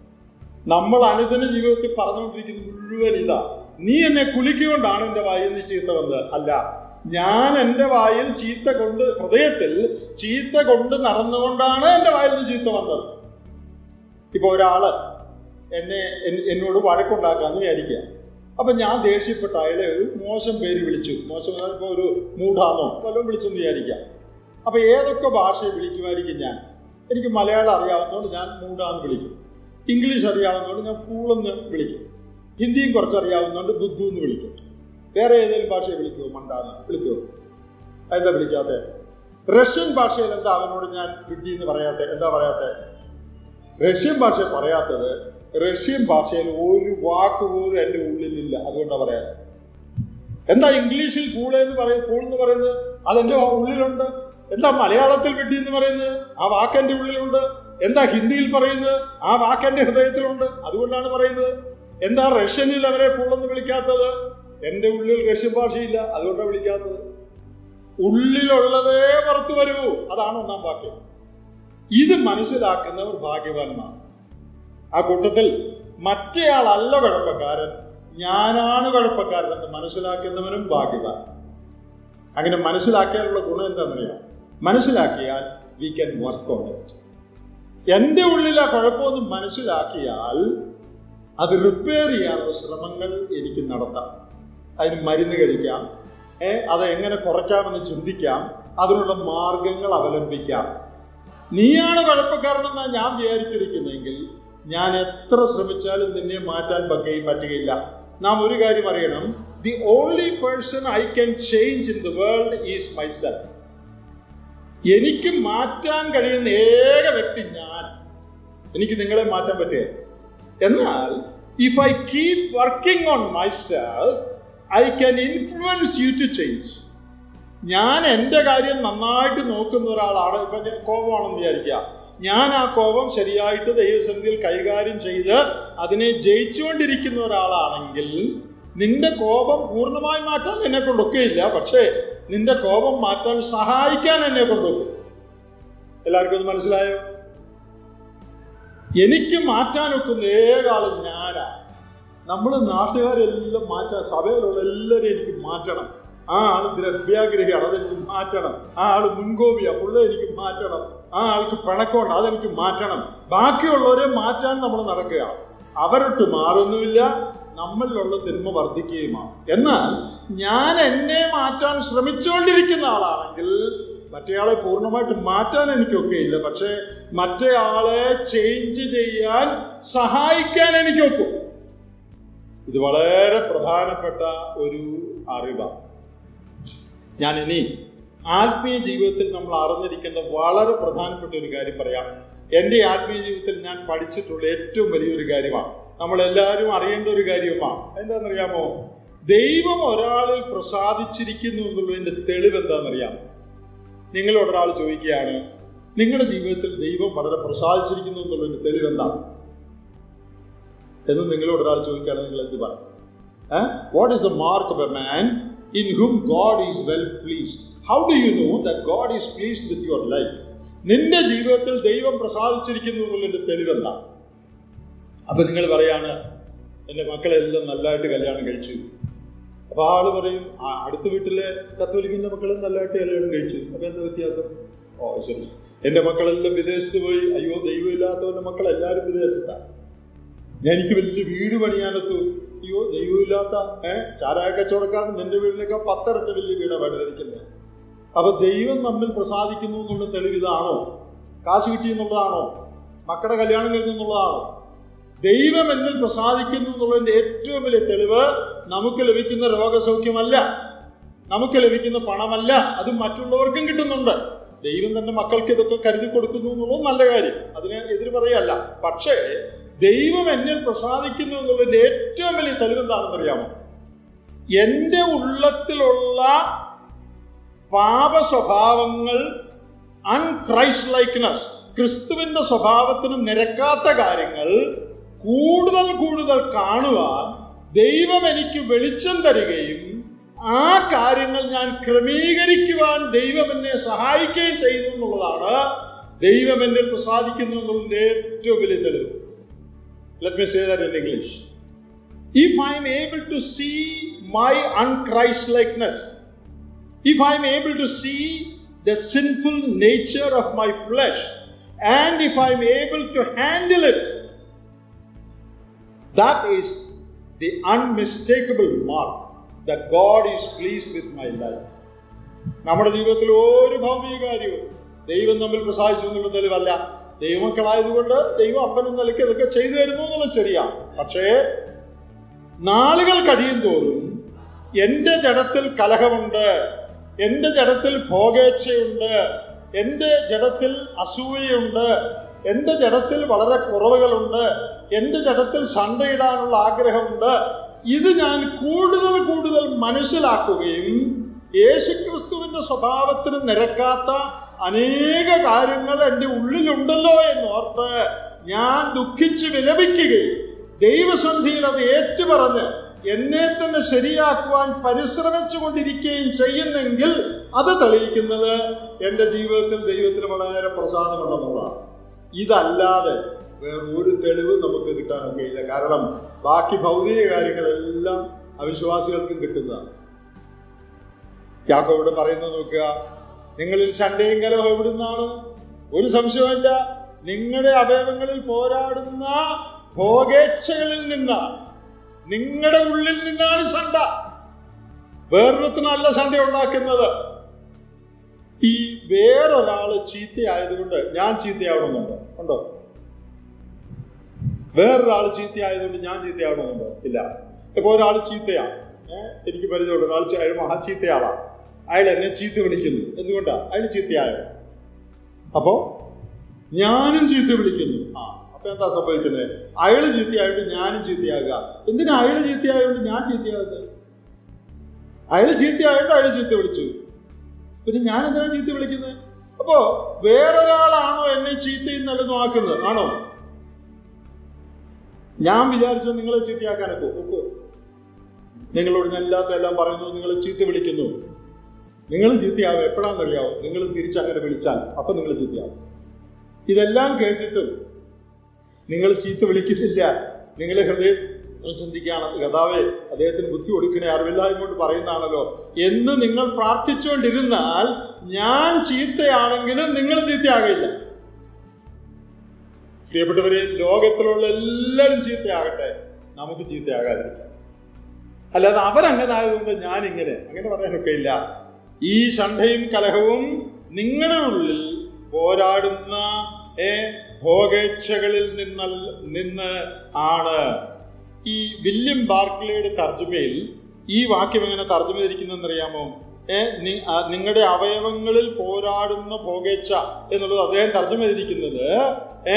നമ്മൾ അനുദിന ജീവിതത്തിൽ പറഞ്ഞുകൊണ്ടിരിക്കുന്ന മുഴുവൻ ഇതാ നീ എന്നെ കുലുക്കിക്കൊണ്ടാണ് എന്റെ വായിൽ നിന്ന് ചീത്ത വന്നത് അല്ല ഞാൻ എന്റെ വായിൽ ചീത്ത കൊണ്ട് ഹൃദയത്തിൽ ചീത്ത കൊണ്ട് നടന്നുകൊണ്ടാണ് എന്റെ വായിൽ നിന്ന് ചീത്ത വന്നത് ഇപ്പൊ ഒരാള് എന്നെ എൻ- എന്നോട് വഴക്കുണ്ടാക്കാന്ന് വിചാരിക്കുക അപ്പൊ ഞാൻ ദേഷ്യപ്പെട്ട അയാളെ ഒരു മോശം പേര് വിളിച്ചു മോശം എന്ന് പറഞ്ഞാൽ ഇപ്പൊ ഒരു മൂഢാന്നോ വല്ലതും വിളിച്ചെന്ന് വിചാരിക്കാം അപ്പൊ ഏതൊക്കെ ഭാഷയെ വിളിക്കുമായിരിക്കും ഞാൻ എനിക്ക് മലയാളം അറിയാവുന്നതുകൊണ്ട് ഞാൻ മൂഢാന്ന് വിളിക്കും ഇംഗ്ലീഷ് അറിയാവുന്നതുകൊണ്ട് ഞാൻ ഫൂളെന്ന് വിളിക്കും ഹിന്ദിയും കുറച്ച് അറിയാവുന്നതുകൊണ്ട് ബുദ്ധു എന്ന് വിളിക്കും വേറെ ഏതെങ്കിലും ഭാഷയെ വിളിക്കുമോ മണ്ടാന്ന് വിളിക്കുമോ എന്താ വിളിക്കാത്തെ റഷ്യൻ ഭാഷയിൽ എന്താ അവനോട് ഞാൻ വിഡ്ഢി എന്ന് പറയാത്ത എന്താ പറയാത്തെ റഷ്യൻ ഭാഷ പറയാത്തത് റഷ്യൻ ഭാഷയിൽ ഒരു വാക്ക് പോലും എൻ്റെ ഉള്ളിലില്ല അതുകൊണ്ടാണ് പറയാറ് എന്താ ഇംഗ്ലീഷിൽ ഫൂൾ എന്ന് പറയും ഫൂൾ എന്ന് പറയുന്നത് അതെന്റെ ഉള്ളിലുണ്ട് എന്താ മലയാളത്തിൽ വിഡ്ഢി എന്ന് പറയുന്നത് ആ വാക്ക് എന്റെ ഉള്ളിലുണ്ട് എന്താ ഹിന്ദിയിൽ പറയുന്നത് ആ വാക്ക് എന്റെ ഹൃദയത്തിലുണ്ട് അതുകൊണ്ടാണ് പറയുന്നത് എന്താ റഷ്യനിൽ അവരെ ഫൂൾ എന്ന് വിളിക്കാത്തത് എന്റെ ഉള്ളിൽ റഷ്യൻ ഭാഷയില്ല അതുകൊണ്ടാണ് വിളിക്കാത്തത് ഉള്ളിലുള്ളതേ പുറത്തു വരൂ അതാണ് ഒന്നാം വാക്യം ഇത് മനസ്സിലാക്കുന്നവർ ഭാഗ്യവാന്മാർ ആ കൂട്ടത്തിൽ മറ്റേയാളല്ല കുഴപ്പക്കാരൻ ഞാനാണ് കുഴപ്പക്കാരൻ എന്ന് മനസ്സിലാക്കുന്നവനും ഭാഗ്യവാൻ അങ്ങനെ മനസ്സിലാക്കിയാലുള്ള ഗുണം എന്താണെന്നറിയാം മനസ്സിലാക്കിയാൽ we can work on it എൻ്റെ ഉള്ളിൽ ആ കുഴപ്പമൊന്ന് മനസ്സിലാക്കിയാൽ അത് റിപ്പയർ ചെയ്യാനുള്ള ശ്രമങ്ങൾ എനിക്ക് നടത്താം അതിന് മരുന്ന് കഴിക്കാം ഏ അത് എങ്ങനെ കുറയ്ക്കാമെന്ന് ചിന്തിക്കാം അതിനുള്ള മാർഗങ്ങൾ അവലംബിക്കാം നീയാണ് കുഴപ്പക്കാരനെന്നാണ് ഞാൻ വിചാരിച്ചിരിക്കുന്നെങ്കിൽ ഞാൻ എത്ര ശ്രമിച്ചാലും നിന്നെ മാറ്റാൻ പറ്റുകയും പറ്റുകയില്ല നാം ഒരു കാര്യം അറിയണം the only person I can change in the world is myself എനിക്ക് മാറ്റാൻ കഴിയുന്ന ഏക വ്യക്തി ഞാൻ എനിക്ക് നിങ്ങളെ മാറ്റാൻ പറ്റുക എന്നാൽ if I keep working on myself I can influence you to change ഞാൻ എൻ്റെ കാര്യം നന്നായിട്ട് നോക്കുന്ന ഒരാളാണ് ഇപ്പൊ ഞാൻ കോപമാണെന്ന് വിചാരിക്കുക ഞാൻ ആ കോപം ശരിയായിട്ട് ദൈവസന്നിധിയിൽ കൈകാര്യം ചെയ്ത് അതിനെ ജയിച്ചുകൊണ്ടിരിക്കുന്ന ഒരാളാണെങ്കിൽ നിന്റെ കോപം പൂർണ്ണമായി മാറ്റാൻ എന്നെ കൊണ്ടൊക്കെയില്ല പക്ഷേ നിന്റെ കോപം മാറ്റാൻ സഹായിക്കാൻ എന്നെ കൊണ്ടൊക്കും എല്ലാവർക്കും അത് മനസ്സിലായോ എനിക്ക് മാറ്റാനൊക്കുന്ന ഏകാളും ഞാനാ നമ്മൾ നാട്ടുകാരെല്ലാം മാറ്റാൻ സഭയിലുള്ള എല്ലാവരും എനിക്ക് മാറ്റണം ആ ആള് ദ്രവ്യാഗ്രഹിയാണ് അതെനിക്ക് മാറ്റണം ആ ആള് മുൻകോപിയാ പുള്ള എനിക്ക് മാറ്റണം ആ ആൾക്ക് പിണക്കമുണ്ട് അതെനിക്ക് മാറ്റണം ബാക്കിയുള്ളവരെ മാറ്റാൻ നമ്മൾ നടക്കുകയാണ് അവരൊട്ട് മാറുന്നുമില്ല നമ്മളിലുള്ള തിന്മ വർദ്ധിക്കുകയുമാണ് എന്നാൽ ഞാൻ എന്നെ മാറ്റാൻ ശ്രമിച്ചുകൊണ്ടിരിക്കുന്ന ആളാണെങ്കിൽ മറ്റേയാളെ പൂർണ്ണമായിട്ട് മാറ്റാൻ എനിക്കൊക്കെയില്ല പക്ഷേ മറ്റേയാളെ ചേഞ്ച് ചെയ്യാൻ സഹായിക്കാൻ എനിക്കൊക്കും ഇത് വളരെ പ്രധാനപ്പെട്ട ഒരു അറിവാണ് ഞാൻ ഇനി ആത്മീയ ജീവിതത്തിൽ നമ്മൾ അറിഞ്ഞിരിക്കേണ്ട വളരെ പ്രധാനപ്പെട്ട ഒരു കാര്യം പറയാം എൻ്റെ ആത്മീയ ജീവിതത്തിൽ ഞാൻ പഠിച്ചിട്ടുള്ള ഏറ്റവും വലിയൊരു കാര്യമാണ് നമ്മൾ എല്ലാവരും അറിയേണ്ട ഒരു കാര്യമാണ് എന്താണെന്നറിയാമോ ദൈവം ഒരാളിൽ പ്രസാദിച്ചിരിക്കുന്നു എന്നുള്ളതിന്റെ തെളിവ് എന്താണെന്നറിയാമോ നിങ്ങളോട് ഒരാൾ ചോദിക്കുകയാണ് നിങ്ങളുടെ ജീവിതത്തിൽ ദൈവം വളരെ പ്രസാദിച്ചിരിക്കുന്നു എന്നുള്ളതിന്റെ തെളിവ് എന്താണ് എന്ന് നിങ്ങളോട് ഒരാൾ ചോദിക്കുകയാണ് നിങ്ങൾ എന്ത് പറയും what is the mark of a man in whom God is well pleased how do you know that God is pleased with your life നിന്റെ ജീവിതത്തിൽ ദൈവം പ്രസാദിച്ചിരിക്കുന്നു എന്നുള്ളതിന്റെ തെളിവെന്താ അപ്പൊ നിങ്ങൾ പറയാണ് എന്റെ മക്കളെല്ലാം നല്ലതായിട്ട് കല്യാണം കഴിച്ചു അപ്പൊ ആള് പറയും "ആ, അടുത്ത വീട്ടിലെ കത്തോലിക്കിന്റെ മക്കളും നല്ലതായിട്ട് കല്യാണം കഴിച്ചു അപ്പൊ എന്താ വ്യത്യാസം ഓ ശരി എന്റെ മക്കളെല്ലാം വിദേശത്ത് പോയി അയ്യോ ദൈവമില്ലാത്തവന്റെ മക്കൾ എല്ലാവരും വിദേശത്താണ് ഞാൻ എനിക്ക് വലിയ വീട് പണിയാനെത്തു അയ്യോ ദൈവമില്ലാത്ത ഏഹ് ചാരായ കച്ചവടക്കാരൻ നിന്റെ വീടിനൊക്കെ പത്തരട്ട് വലിയ വീടാണ് പണിതിരിക്കുന്നത് അപ്പൊ ദൈവം നമ്മിൽ പ്രസാദിക്കുന്നു എന്നുള്ള തെളിവ് ഇതാണോ കാശ് കിട്ടി എന്നുള്ളതാണോ മക്കളുടെ കല്യാണം കഴിഞ്ഞെന്നുള്ളതാണോ ദൈവം എന്നിൽ പ്രസാദിക്കുന്നു എന്നുള്ളതിന്റെ ഏറ്റവും വലിയ തെളിവ് നമുക്ക് ലഭിക്കുന്ന രോഗസൗഖ്യമല്ല നമുക്ക് ലഭിക്കുന്ന പണമല്ല അത് മറ്റുള്ളവർക്കും കിട്ടുന്നുണ്ട് ദൈവം തന്നെ മക്കൾക്ക് ഇതൊക്കെ കരുതി കൊടുക്കുന്നു എന്നുള്ളത് നല്ല കാര്യം അതിന് എതിര് പറയല്ല പക്ഷേ ദൈവം എന്നിൽ പ്രസാദിക്കുന്നു എന്നുള്ളതിന്റെ ഏറ്റവും വലിയ തെളിവ് എന്താണെന്ന് അറിയാമോ എന്റെ ഉള്ളത്തിലുള്ള പാപ സ്വഭാവങ്ങൾ അൺക്രൈസ്റ്റ് ലൈക്ക്നെസ് ക്രിസ്തുവിന്റെ സ്വഭാവത്തിന് നിരക്കാത്ത കാര്യങ്ങൾ കൂടുതൽ കൂടുതൽ കാണുവാൻ ദൈവം എനിക്ക് വെളിച്ചം തരികയും ആ കാര്യങ്ങൾ ഞാൻ ക്രമീകരിക്കുവാൻ ദൈവം എന്നെ സഹായിക്കുകയും ചെയ്യുന്നു എന്നുള്ളതാണ് ദൈവം എന്നെ പ്രസാദിക്കുന്നു എന്നുള്ളതിന്റെ ഏറ്റവും വലിയ തെളിവ് let me say that in English if I am able to see my unchristlikeness if I am able to see the sinful nature of my flesh and if I am able to handle it, that is the unmistakable mark that God is pleased with my life. നമ്മുടെ ജീവിതത്തിൽ ഒരു ഭൗമിക കാര്യവും ദൈവം തമ്മിൽ പ്രസാദിച്ചു എന്നുള്ള തെളിവല്ല ദൈവമക്കളായതുകൊണ്ട് ദൈവം അപ്പനും നിലയ്ക്ക് ഇതൊക്കെ ചെയ്തു തരുന്നു എന്നുള്ളത് ശരിയാണ് പക്ഷേ നാളുകൾ കഴിയും തോറും എന്റെ ജഡത്തിൽ കലഹമുണ്ട് എന്റെ ജഡത്തിൽ ഭോഗേച്ഛയുണ്ട് എന്റെ ജഡത്തിൽ അസൂയയുണ്ട് എന്റെ ജഡത്തിൽ വളരെ കുറവുകളുണ്ട് എന്റെ ജഡത്തിൽ സണ്ടയിടാനുള്ള ആഗ്രഹമുണ്ട് ഇത് ഞാൻ കൂടുതൽ കൂടുതൽ മനസ്സിലാക്കുകയും യേശുക്രിസ്തുവിന്റെ സ്വഭാവത്തിന് നിരക്കാത്ത അനേക കാര്യങ്ങൾ എൻ്റെ ഉള്ളിലുണ്ടല്ലോ എന്നോർത്ത് ഞാൻ ദുഃഖിച്ച് വിലപിക്കുകയും ദൈവസന്ധിയിൽ അത് ഏറ്റുപറഞ്ഞ് എന്നെ തന്നെ ശരിയാക്കുവാൻ പരിശ്രമിച്ചു കൊണ്ടിരിക്കുകയും ചെയ്യുന്നെങ്കിൽ അത് തെളിയിക്കുന്നത് എൻ്റെ ജീവിതത്തിൽ ദൈവത്തിന് വളരെ പ്രസാദമുണ്ടെന്നുള്ളതാണ് ഇതല്ലാതെ വേറെ ഒരു തെളിവ് നമുക്ക് കിട്ടാനൊക്കെയില്ല കാരണം ബാക്കി ഭൗതിക കാര്യങ്ങളെല്ലാം അവിശ്വാസികൾക്കും കിട്ടുന്നതാണ് യാക്കോവിടെ പറയുന്നത് നോക്കുക നിങ്ങളിൽ ശണ്ടയും കലഹം എവിടുന്നാണ് ഒരു സംശയമില്ല നിങ്ങളുടെ അവയവങ്ങളിൽ പോരാടുന്ന ഭോഗേച്ഛകളിൽ നിന്നാണ് നിങ്ങളുടെ ഉള്ളിൽ നിന്നാണ് ശണ്ട വേറൊരുത്തിനല്ല ശണ്ട ഉണ്ടാക്കുന്നത് ഈ വേറൊരാള് ചീത്തയായതുകൊണ്ട് ഞാൻ ചീത്തയാവണമെന്നുണ്ടോ ഉണ്ടോ വേറൊരാൾ ചീത്തയായതുകൊണ്ട് ഞാൻ ചീത്തയാവണമെന്നുണ്ടോ ഇല്ല ഇപ്പൊ ഒരാൾ ചീത്തയാണ് ഏഹ് എനിക്ക് പരിചയമുണ്ട് ഒരാൾ ചീ- അയാൾ മഹാ ചീത്തയാളാണ് അയാൾ എന്നെ ചീത്ത വിളിക്കുന്നു എന്തുകൊണ്ടാ അയാൾ ചീത്തയായോ അപ്പോ ഞാനും ചീത്ത വിളിക്കുന്നു ആ അപ്പൊ എന്താ സംഭവിക്കുന്നത് അയാള് ചീത്തയായിട്ട് ഞാനും ചീത്തയാകുക എന്തിനാ അയാള് ചീത്തയായതുകൊണ്ട് ഞാൻ ചീത്തയാകുന്നത് അയാള് ചീത്തയായിട്ട് അയാള് ചീത്ത വിളിച്ചു പിന്നെ ഞാൻ എന്തിനാ ചീത്ത വിളിക്കുന്നത് അപ്പോ വേറൊരാളാണോ എന്നെ ചീത്തയും നല്ലതും ആക്കുന്നത് ആണോ ഞാൻ വിചാരിച്ചു നിങ്ങളെ ചീത്തയാക്കാനൊക്കെ ഒക്കോ നിങ്ങളോട് ഞാൻ ഇല്ലാത്ത എല്ലാം പറയുന്നു നിങ്ങൾ ചീത്ത വിളിക്കുന്നു നിങ്ങൾ ചീത്തയാവും എപ്പോഴാണെന്നറിയാവോ നിങ്ങൾ തിരിച്ചങ്ങനെ വിളിച്ചാൽ അപ്പൊ നിങ്ങൾ ചീത്തയാവും ഇതെല്ലാം കേട്ടിട്ടും നിങ്ങൾ ചീത്ത വിളിക്കുന്നില്ല നിങ്ങൾ ഹൃദയം ചിന്തിക്കുകയാണ് കഥാവേ അദ്ദേഹത്തിന് ബുദ്ധി കൊടുക്കണേ അറിവില്ലായ്മ കൊണ്ട് പറയുന്നതാണല്ലോ എന്ന് നിങ്ങൾ പ്രാർത്ഥിച്ചുകൊണ്ടിരുന്നാൽ ഞാൻ ചീത്തയാണെങ്കിലും നിങ്ങൾ ചീത്തയാകില്ല പ്രിയപ്പെട്ടവരെ ലോകത്തിലുള്ള എല്ലാവരും ചീത്തയാകട്ടെ നമുക്ക് ചീത്തയാകാതിരിക്കാം അല്ലാതെ അവരങ്ങനെ ആയതുകൊണ്ട് ഞാൻ ഇങ്ങനെ അങ്ങനെ പറയാനൊക്കെ ഇല്ല ഈ ശണ്ഠയും കലഹവും നിങ്ങളുടെ ഉള്ളിൽ പോരാടുന്ന ഏ ഭോഗേച്ഛകളിൽ നിന്ന് നിന്ന് ആണ് ഈ വില്യം ബാർക്ലിയുടെ തർജ്ജമയിൽ ഈ വാക്യം എങ്ങനെ തർജ്ജമ ചെയ്തിരിക്കുന്നതെന്നറിയാമോ ഏ നിങ്ങളുടെ അവയവങ്ങളിൽ പോരാടുന്ന ഭോഗേച്ഛ എന്നുള്ളത് അദ്ദേഹം തർജ്ജമ ചെയ്തിരിക്കുന്നത് uh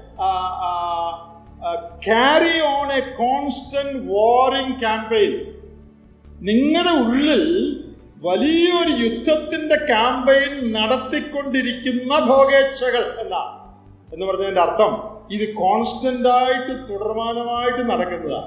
carry on a constant warring campaign നിങ്ങളുടെ ഉള്ളിൽ വലിയൊരു യുദ്ധത്തിന്റെ ക്യാമ്പയിൻ നടത്തിക്കൊണ്ടിരിക്കുന്ന ഭോഗേച്ഛകൾ എന്നാണ് എന്ന് പറഞ്ഞതിന്റെ അർത്ഥം ഇത് കോൺസ്റ്റന്റ് ആയിട്ട് തുടർമാനമായിട്ട് നടക്കുന്നതാണ്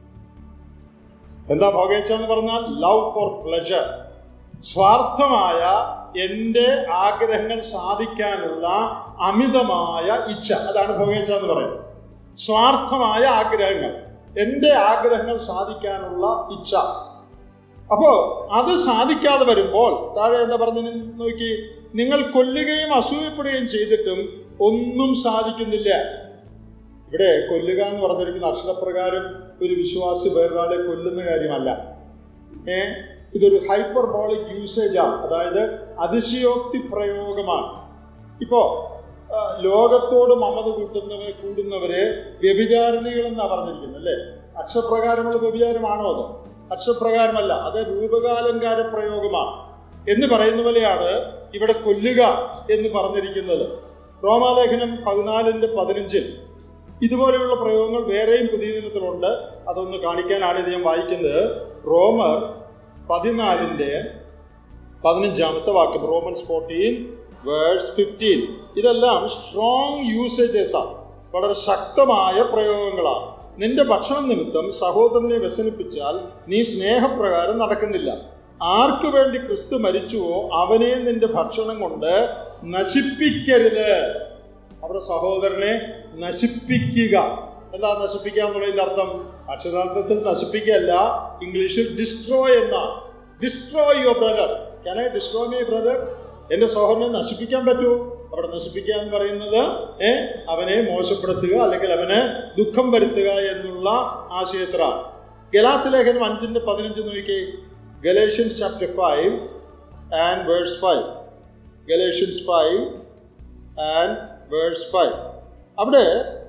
എന്താ ഭോഗേച്ഛ എന്ന് പറഞ്ഞാൽ ലവ് ഫോർ പ്ലഷർ സ്വാർത്ഥമായ എൻ്റെ ആഗ്രഹങ്ങൾ സാധിക്കാനുള്ള അമിതമായ ഇച്ഛ അതാണ് ഭോഗേച്ഛ എന്ന് പറയുന്നത് സ്വാർത്ഥമായ ആഗ്രഹങ്ങൾ എൻ്റെ ആഗ്രഹങ്ങൾ സാധിക്കാനുള്ള ഇച്ഛ അപ്പോ അത് സാധിക്കാതെ വരുമ്പോൾ താഴെ എന്താ പറഞ്ഞു നോക്കി നിങ്ങൾ കൊല്ലുകയും അസൂയപ്പെടുകയും ചെയ്തിട്ടും ഒന്നും സാധിക്കുന്നില്ല ഇവിടെ കൊല്ലുക എന്ന് പറഞ്ഞിരിക്കുന്ന അക്ഷരപ്രകാരം ഒരു വിശ്വാസി വേറൊരാളെ കൊല്ലുന്ന കാര്യമല്ല ഏ ഇതൊരു ഹൈപ്പർബോളിക് യൂസേജ് ആണ് അതായത് അതിശയോക്തി പ്രയോഗമാണ് ഇപ്പോ ലോകത്തോട് മമത കൂട്ടുന്നവരെ കൂടുന്നവരെ വ്യഭിചാരണികൾ എന്നാ പറഞ്ഞിരിക്കുന്നത് അല്ലേ അക്ഷരപ്രകാരമുള്ള വ്യഭിചാരമാണോ അത് അക്ഷരപ്രകാരമല്ല അത് രൂപകാലങ്കാര പ്രയോഗമാണ് എന്ന് പറയുന്ന പോലെയാണ് ഇവിടെ കൊല്ലുക എന്ന് പറഞ്ഞിരിക്കുന്നത് റോമാലേഖനം പതിനാലിന്റെ പതിനഞ്ചിൽ ഇതുപോലെയുള്ള പ്രയോഗങ്ങൾ വേറെയും പുതിയ ദിനത്തിലുണ്ട് അതൊന്ന് കാണിക്കാനാണ് ഇത് ഞാൻ വായിക്കുന്നത് റോമർ പതിനാലിന്റെ പതിനഞ്ചാമത്തെ വാക്യം റോമൻസ് ഫോർട്ടീൻ വേഴ്സ് ഫിഫ്റ്റീൻ ഇതെല്ലാം സ്ട്രോങ് യൂസേജസ് ആണ് വളരെ ശക്തമായ പ്രയോഗങ്ങളാണ് നിന്റെ ഭക്ഷണം നിമിത്തം സഹോദരനെ വ്യസനിപ്പിച്ചാൽ നീ സ്നേഹപ്രകാരം നടക്കുന്നില്ല ആർക്കു വേണ്ടി ക്രിസ്തു മരിച്ചുവോ അവനെ നിന്റെ ഭക്ഷണം കൊണ്ട് നശിപ്പിക്കരുത് അവരുടെ സഹോദരനെ നശിപ്പിക്കുക എന്താ നശിപ്പിക്കുക എന്നുള്ളതിന്റെ അർത്ഥം അക്ഷരാർത്ഥത്തിൽ നശിപ്പിക്കുകയല്ല ഇംഗ്ലീഷിൽ ഡിസ്ട്രോയ് എന്ന destroy your brother can I destroy my brother എന്റെ സഹോദരനെ നശിപ്പിക്കാൻ പറ്റുമോ അവിടെ നശിപ്പിക്കുക എന്ന് പറയുന്നത് ഏ അവനെ മോശപ്പെടുത്തുക അല്ലെങ്കിൽ അവന് ദുഃഖം വരുത്തുക എന്നുള്ള ആശയത്തിലാണ് ഗലാത്ത് ലേഖനം അഞ്ചിന്റെ പതിനഞ്ച് നോക്കി Galatians chapter five and verse five Galatians five and verse five അവിടെ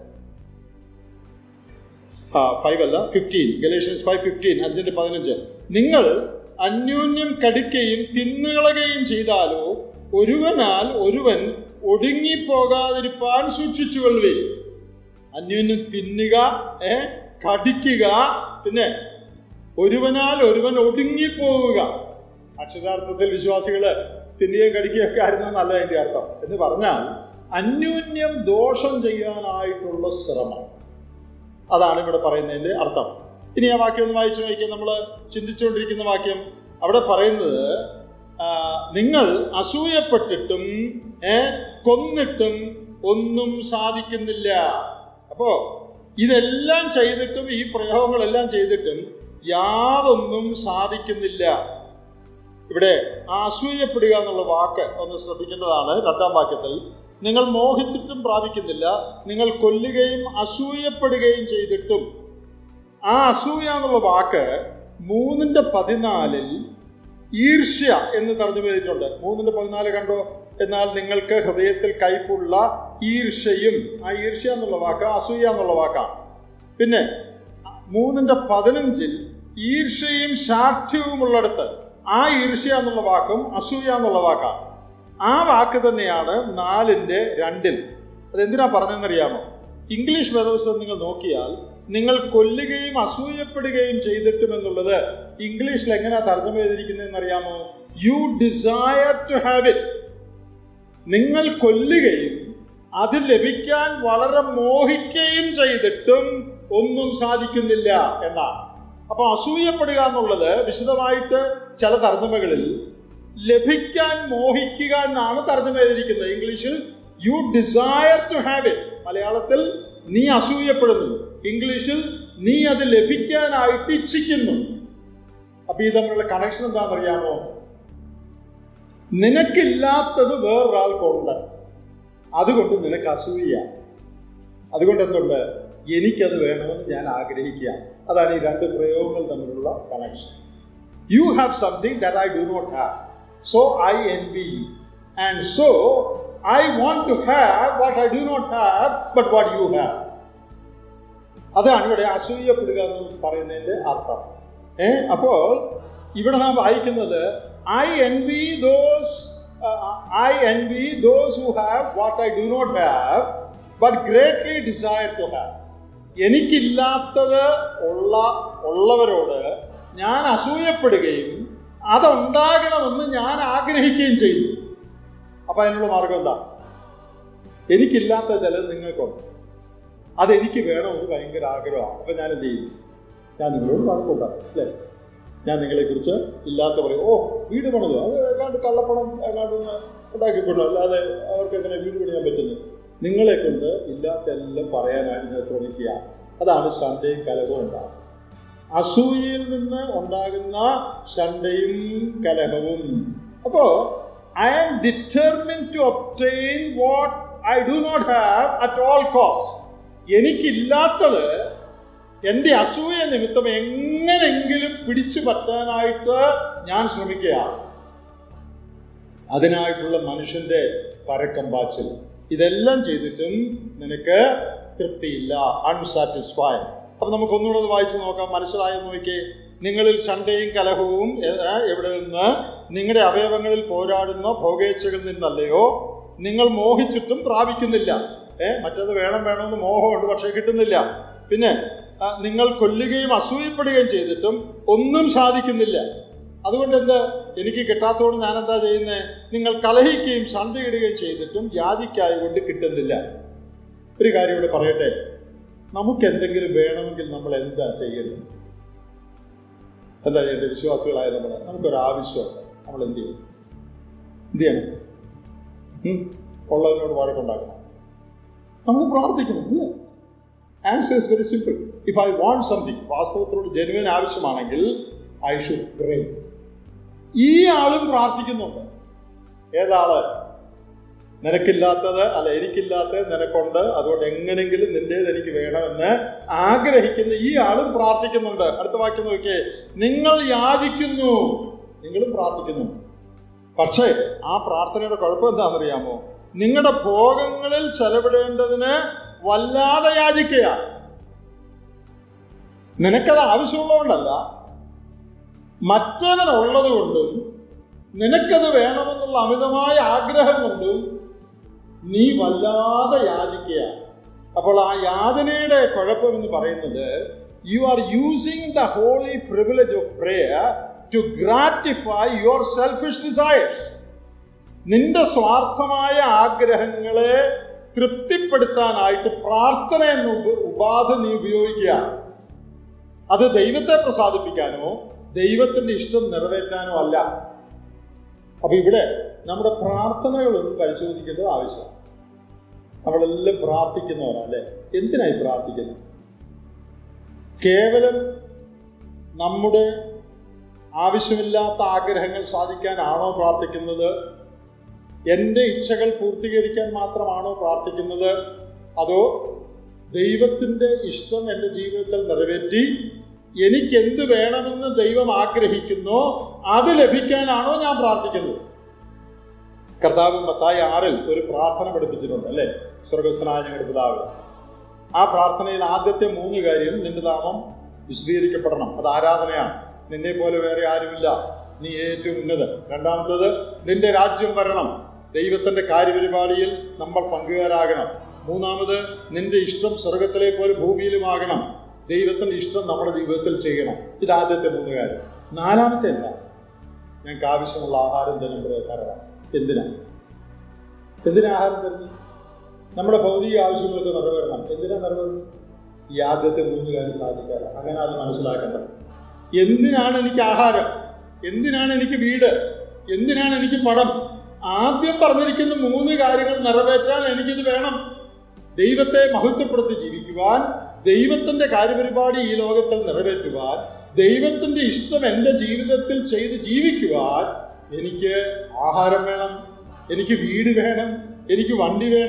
ആ ഫൈവ് അല്ല ഫിഫ്റ്റീൻ ഗലേഷ്യൻസ് ഫൈവ് ഫിഫ്റ്റീൻ അഞ്ചിന്റെ പതിനഞ്ച് നിങ്ങൾ അന്യോന്യം കടിക്കുകയും തിന്നുകളയുകയും ചെയ്താലോ ഒരുവനാൽ ഒരുവൻ ഒടുങ്ങിപ്പോകാതിരിപ്പാൻ സൂക്ഷിച്ചുകൊള്ളുവേ അന്യോന്യം തിന്നുക ഏ കടിക്കുക പിന്നെ ഒരുവനാൽ ഒരുവൻ ഒടുങ്ങിപ്പോവുക അക്ഷരാർത്ഥത്തിൽ വിശ്വാസികള് തിന്നുകയും കടിക്കുകയും ഒക്കെ ആയിരുന്നു എന്നല്ല അതിന്റെ അർത്ഥം എന്ന് പറഞ്ഞാൽ അന്യോന്യം ദോഷം ചെയ്യാനായിട്ടുള്ള ശ്രമം അതാണ് ഇവിടെ പറയുന്നതിന്റെ അർത്ഥം ഇനി ആ വാക്യം ഒന്ന് വായിച്ചു നോക്കിയാൽ നമ്മൾ ചിന്തിച്ചുകൊണ്ടിരിക്കുന്ന വാക്യം അവിടെ പറയുന്നത് നിങ്ങൾ അസൂയപ്പെട്ടിട്ടും ഏ കൊന്നിട്ടും ഒന്നും സാധിക്കുന്നില്ല അപ്പോ ഇതെല്ലാം ചെയ്തിട്ടും ഈ പ്രയോഗങ്ങളെല്ലാം ചെയ്തിട്ടും യാതൊന്നും സാധിക്കുന്നില്ല ഇവിടെ ആ അസൂയപ്പെടുക എന്നുള്ള വാക്ക് ഒന്ന് ശ്രദ്ധിക്കേണ്ടതാണ് രണ്ടാം വാക്യത്തിൽ നിങ്ങൾ മോഹിച്ചിട്ടും പ്രാപിക്കുന്നില്ല നിങ്ങൾ കൊല്ലുകയും അസൂയപ്പെടുകയും ചെയ്തിട്ടും ആ അസൂയ എന്നുള്ള വാക്ക് മൂന്നിന്റെ പതിനാലിൽ ഈർഷ്യ എന്ന് തർജ്ജമ ചെയ്തിട്ടുണ്ട് മൂന്നിന്റെ പതിനാല് കണ്ടോ എന്നാൽ നിങ്ങൾക്ക് ഹൃദയത്തിൽ കയ്പുള്ള ഈർഷ്യയും ആ ഈർഷ്യ എന്നുള്ള വാക്ക് അസൂയ എന്നുള്ള വാക്കാണ് പിന്നെ മൂന്നിന്റെ പതിനഞ്ചിൽ ഈർഷ്യയും ശാഠ്യവും ഉള്ളിടത്ത് ആ ഈർഷ്യ എന്നുള്ള വാക്കും അസൂയ എന്നുള്ള വാക്കാണ് ആ വാക്ക് തന്നെയാണ് നാലിന്റെ രണ്ടിൽ അതെന്തിനാ പറഞ്ഞതെന്നറിയാമോ ഇംഗ്ലീഷ് വേദപുസ്തകം നിങ്ങൾ നോക്കിയാൽ നിങ്ങൾ കൊല്ലുകയും അസൂയപ്പെടുകയും ചെയ്തിട്ടും എന്നുള്ളത് ഇംഗ്ലീഷിൽ എങ്ങനെയാ തർജ്ജമ ചെയ്തിരിക്കുന്നതെന്ന് അറിയാമോ you desire to have it നിങ്ങൾ കൊല്ലുകയും അത് ലഭിക്കാൻ വളരെ മോഹിക്കുകയും ചെയ്തിട്ടും ഒന്നും സാധിക്കുന്നില്ല എന്നാണ് അപ്പൊ അസൂയപ്പെടുക എന്നുള്ളത് വിശദമായിട്ട് ചില തർജ്ജമകളിൽ ലഭിക്കാൻ മോഹിക്കുക എന്നാണ് തർജ്ജമ ചെയ്തിരിക്കുന്നത് ഇംഗ്ലീഷിൽ you desire to have it മലയാളത്തിൽ നീ അസൂയപ്പെടുന്നു ഇംഗ്ലീഷിൽ നീ അത് ലഭിക്കാനായിട്ട് ഇച്ഛിക്കുന്നു അപ്പൊ ഈ തമ്മിലുള്ള കണക്ഷൻ എന്താണെന്നറിയാമോ നിനക്കില്ലാത്തത് വേറൊരാൾക്കുണ്ട് അതുകൊണ്ട് നിനക്ക് അസൂയ അതുകൊണ്ട് എന്തുണ്ട് എനിക്കത് വേണമെന്ന് ഞാൻ ആഗ്രഹിക്കുക അതാണ് ഈ രണ്ട് പ്രയോഗങ്ങൾ തമ്മിലുള്ള connection you have something that I do not have so I envy and so I want to have what I do not have but what you have അതാണ് ഇവിടെ അസൂയപ്പെടുക എന്ന് പറയുന്നതിന്റെ അർത്ഥം ഏ അപ്പോൾ ഇവിടെ നാം വായിക്കുന്നത് I envy those I envy those who have what I do not have but greatly desire to have എനിക്കില്ലാത്തത് ഉള്ള ഉള്ളവരോട് ഞാൻ അസൂയപ്പെടുകയും അതുണ്ടാകണമെന്ന് ഞാൻ ആഗ്രഹിക്കുകയും ചെയ്തു അപ്പൊ അതിനുള്ള മാർഗം എന്താ എനിക്കില്ലാത്ത ചിലത് നിങ്ങൾക്കുണ്ട് അതെനിക്ക് വേണമെന്ന് ഭയങ്കര ആഗ്രഹമാണ് അപ്പൊ ഞാൻ എന്ത് ചെയ്യും ഞാൻ നിങ്ങളോട് വഴക്കൂട്ടാം അല്ലേ ഞാൻ നിങ്ങളെ കുറിച്ച് ഇല്ലാത്ത പറയും ഓ വീട് പണിതു അത് ഏതാണ്ട് കള്ളപ്പണം ഏതാണ്ട് ഉണ്ടാക്കിക്കൊണ്ടു അല്ലാതെ അവർക്ക് എങ്ങനെ വീട് പണിയാൻ പറ്റുന്നു നിങ്ങളെ കൊണ്ട് ഇല്ലാത്ത എല്ലാം പറയാനായിട്ട് ഞാൻ ശ്രമിക്കുക അതാണ് ശണ്ടയും കലഹവും ഉണ്ടാകുന്നത് അസൂയയിൽ നിന്ന് ഉണ്ടാകുന്ന ശണ്ടയും കലഹവും അപ്പോ I am determined to obtain what I do not have at all cost എനിക്കില്ലാത്തത് എൻ്റെ അസൂയ നിമിത്തം എങ്ങനെങ്കിലും പിടിച്ചു പറ്റാനായിട്ട് ഞാൻ ശ്രമിക്കുകയാണ് അതിനായിട്ടുള്ള മനുഷ്യന്റെ പരക്കമ്പാച്ചിൽ ഇതെല്ലാം ചെയ്തിട്ടും നിനക്ക് തൃപ്തിയില്ല അൺസാറ്റിസ്ഫൈഡ് അപ്പൊ നമുക്ക് ഒന്നുകൂടെ അത് വായിച്ചു നോക്കാം മനസ്സിലായെന്ന് നോക്കിയേ നിങ്ങളിൽ ശണ്ടയും കലഹവും ഏ, എവിടെ നിന്ന് നിങ്ങളുടെ അവയവങ്ങളിൽ പോരാടുന്ന ഭോഗേച്ഛകളിൽ നിന്നല്ലയോ നിങ്ങൾ മോഹിച്ചിട്ടും പ്രാപിക്കുന്നില്ല ഏ മറ്റത് വേണം വേണമെന്ന് മോഹമുണ്ട് പക്ഷെ കിട്ടുന്നില്ല പിന്നെ ആ, നിങ്ങൾ കൊല്ലുകയും അസൂയപ്പെടുകയും ചെയ്തിട്ടും ഒന്നും സാധിക്കുന്നില്ല അതുകൊണ്ട് എന്ത് എനിക്ക് കിട്ടാത്തതുകൊണ്ട് ഞാൻ എന്താ ചെയ്യുന്നത് നിങ്ങൾ കലഹിക്കുകയും സണ്ടയിടുകയും ചെയ്തിട്ടും യാചിക്കായി കൊണ്ട് കിട്ടുന്നില്ല ഒരു കാര്യം ഇവിടെ പറയട്ടെ നമുക്ക് എന്തെങ്കിലും വേണമെങ്കിൽ നമ്മൾ എന്താ ചെയ്യേണ്ടത് എന്താ ചെയ്യേണ്ടത് വിശ്വാസികളായ നമ്മൾ നമുക്കൊരു ആവശ്യമുണ്ട് നമ്മൾ എന്ത് ചെയ്യും എന്ത് ചെയ്യണം ഉം? ഉള്ളതിനോട് വഴക്കുണ്ടാക്കണം നമ്മൾ പ്രാർത്ഥിക്കണം അല്ലേ answer is very simple if I want something വാസ്തവത്തിനോട് ജനുവൻ ആവശ്യമാണെങ്കിൽ ഐ ഷുഡ് പ്രേ ഈ ആളും പ്രാർത്ഥിക്കുന്നുണ്ട് ഏതാള് നിനക്കില്ലാത്തത് അല്ല എനിക്കില്ലാത്തത് നിനക്കുണ്ട് അതുകൊണ്ട് എങ്ങനെങ്കിലും നിന്റേത് എനിക്ക് വേണമെന്ന് ആഗ്രഹിക്കുന്ന ഈ ആളും പ്രാർത്ഥിക്കുന്നുണ്ട് അടുത്ത വാക്യം നോക്കിയേ നിങ്ങൾ യാചിക്കുന്നു നിങ്ങളും പ്രാർത്ഥിക്കുന്നു പക്ഷേ ആ പ്രാർത്ഥനയുടെ കുഴപ്പം എന്താണെന്നറിയാമോ നിങ്ങളുടെ ഭോഗങ്ങളിൽ ചെലവിടേണ്ടതിന് വല്ലാതെ യാചിക്കുക നിനക്കത് ആവശ്യമുള്ളതുകൊണ്ടല്ല മറ്റവനുള്ളത് കൊണ്ടും നിനക്കത് വേണമെന്നുള്ള അമിതമായ ആഗ്രഹം കൊണ്ടും നീ വല്ലാതെ യാചിക്കുക അപ്പോൾ ആ യാതനയുടെ കുഴപ്പം എന്ന് പറയുന്നത് you are using the holy privilege of prayer to gratify your selfish desires നിന്റെ സ്വാർത്ഥമായ ആഗ്രഹങ്ങളെ തൃപ്തിപ്പെടുത്താനായിട്ട് പ്രാർത്ഥന എന്ന ഉപ- ഉപാധി നീ ഉപയോഗിക്കുക അത് ദൈവത്തെ പ്രസാദിപ്പിക്കാനോ ദൈവത്തിന്റെ ഇഷ്ടം നിറവേറ്റാനോ അല്ല അപ്പൊ ഇവിടെ നമ്മുടെ പ്രാർത്ഥനകളൊന്നും പരിശോധിക്കേണ്ടത് ആവശ്യമാണ് നമ്മളെല്ലാം പ്രാർത്ഥിക്കുന്നവരാ അല്ലെ എന്തിനായി പ്രാർത്ഥിക്കുന്നത് കേവലം നമ്മുടെ ആവശ്യമില്ലാത്ത ആഗ്രഹങ്ങൾ സാധിക്കാനാണോ പ്രാർത്ഥിക്കുന്നത് എൻ്റെ ഇച്ഛകൾ പൂർത്തീകരിക്കാൻ മാത്രമാണോ പ്രാർത്ഥിക്കുന്നത് അതോ ദൈവത്തിൻ്റെ ഇഷ്ടം എൻ്റെ ജീവിതത്തിൽ നിറവേറ്റി എനിക്ക് എന്ത് വേണമെന്ന് ദൈവം ആഗ്രഹിക്കുന്നോ അത് ലഭിക്കാനാണോ ഞാൻ പ്രാർത്ഥിക്കുന്നത് കർത്താവ് മത്തായി ആറിൽ ഒരു പ്രാർത്ഥന പഠിപ്പിച്ചിട്ടുണ്ട് അല്ലേ സ്വർഗസ്വനായ ഞങ്ങളുടെ പിതാവ് ആ പ്രാർത്ഥനയിൽ ആദ്യത്തെ മൂന്ന് കാര്യം നിന്റെ നാമം വിശദീകരിക്കപ്പെടണം അത് ആരാധനയാണ് നിന്നെ പോലെ വേറെ ആരുമില്ല നീ ഏറ്റവും ഉന്നതൻ രണ്ടാമത്തത് നിന്റെ രാജ്യം വരണം ദൈവത്തിന്റെ കാര്യപരിപാടിയിൽ നമ്മൾ പങ്കുകാരാകണം മൂന്നാമത് നിന്റെ ഇഷ്ടം സ്വർഗത്തിലെ പോലെ ഭൂമിയിലുമാകണം ദൈവത്തിന്റെ ഇഷ്ടം നമ്മുടെ ജീവിതത്തിൽ ചെയ്യണം ഇത് ആദ്യത്തെ മൂന്ന് കാര്യം നാലാമത്തെ എന്താ ഞങ്ങൾക്ക് ആവശ്യമുള്ള ആഹാരം തരുമ്പോൾ തരണം എന്തിനാ എന്തിനാ ആഹാരം തരുന്നത് നമ്മുടെ ഭൗതിക ആവശ്യങ്ങളൊക്കെ നിറവേറണം എന്തിനാ നിറവേറുന്നത് ഈ ആദ്യത്തെ മൂന്ന് കാര്യം സാധിക്കാറ് അങ്ങനെ അത് മനസ്സിലാക്കേണ്ടത് എന്തിനാണ് എനിക്ക് ആഹാരം എന്തിനാണ് എനിക്ക് വീട് എന്തിനാണ് എനിക്ക് പണം ആദ്യം പറഞ്ഞിരിക്കുന്ന മൂന്ന് കാര്യങ്ങൾ നിറവേറ്റാൻ എനിക്കിത് വേണം ദൈവത്തെ മഹത്വപ്പെടുത്തി ജീവിക്കുവാൻ ദൈവത്തിന്റെ കാര്യപരിപാടി ഈ ലോകത്തിൽ നിറവേറ്റുവാൻ ദൈവത്തിന്റെ ഇഷ്ടം എൻ്റെ ജീവിതത്തിൽ ചെയ്ത് ജീവിക്കുവാൻ എനിക്ക് ആഹാരം വേണം എനിക്ക് വീട് വേണം എനിക്ക് വണ്ടി വേണം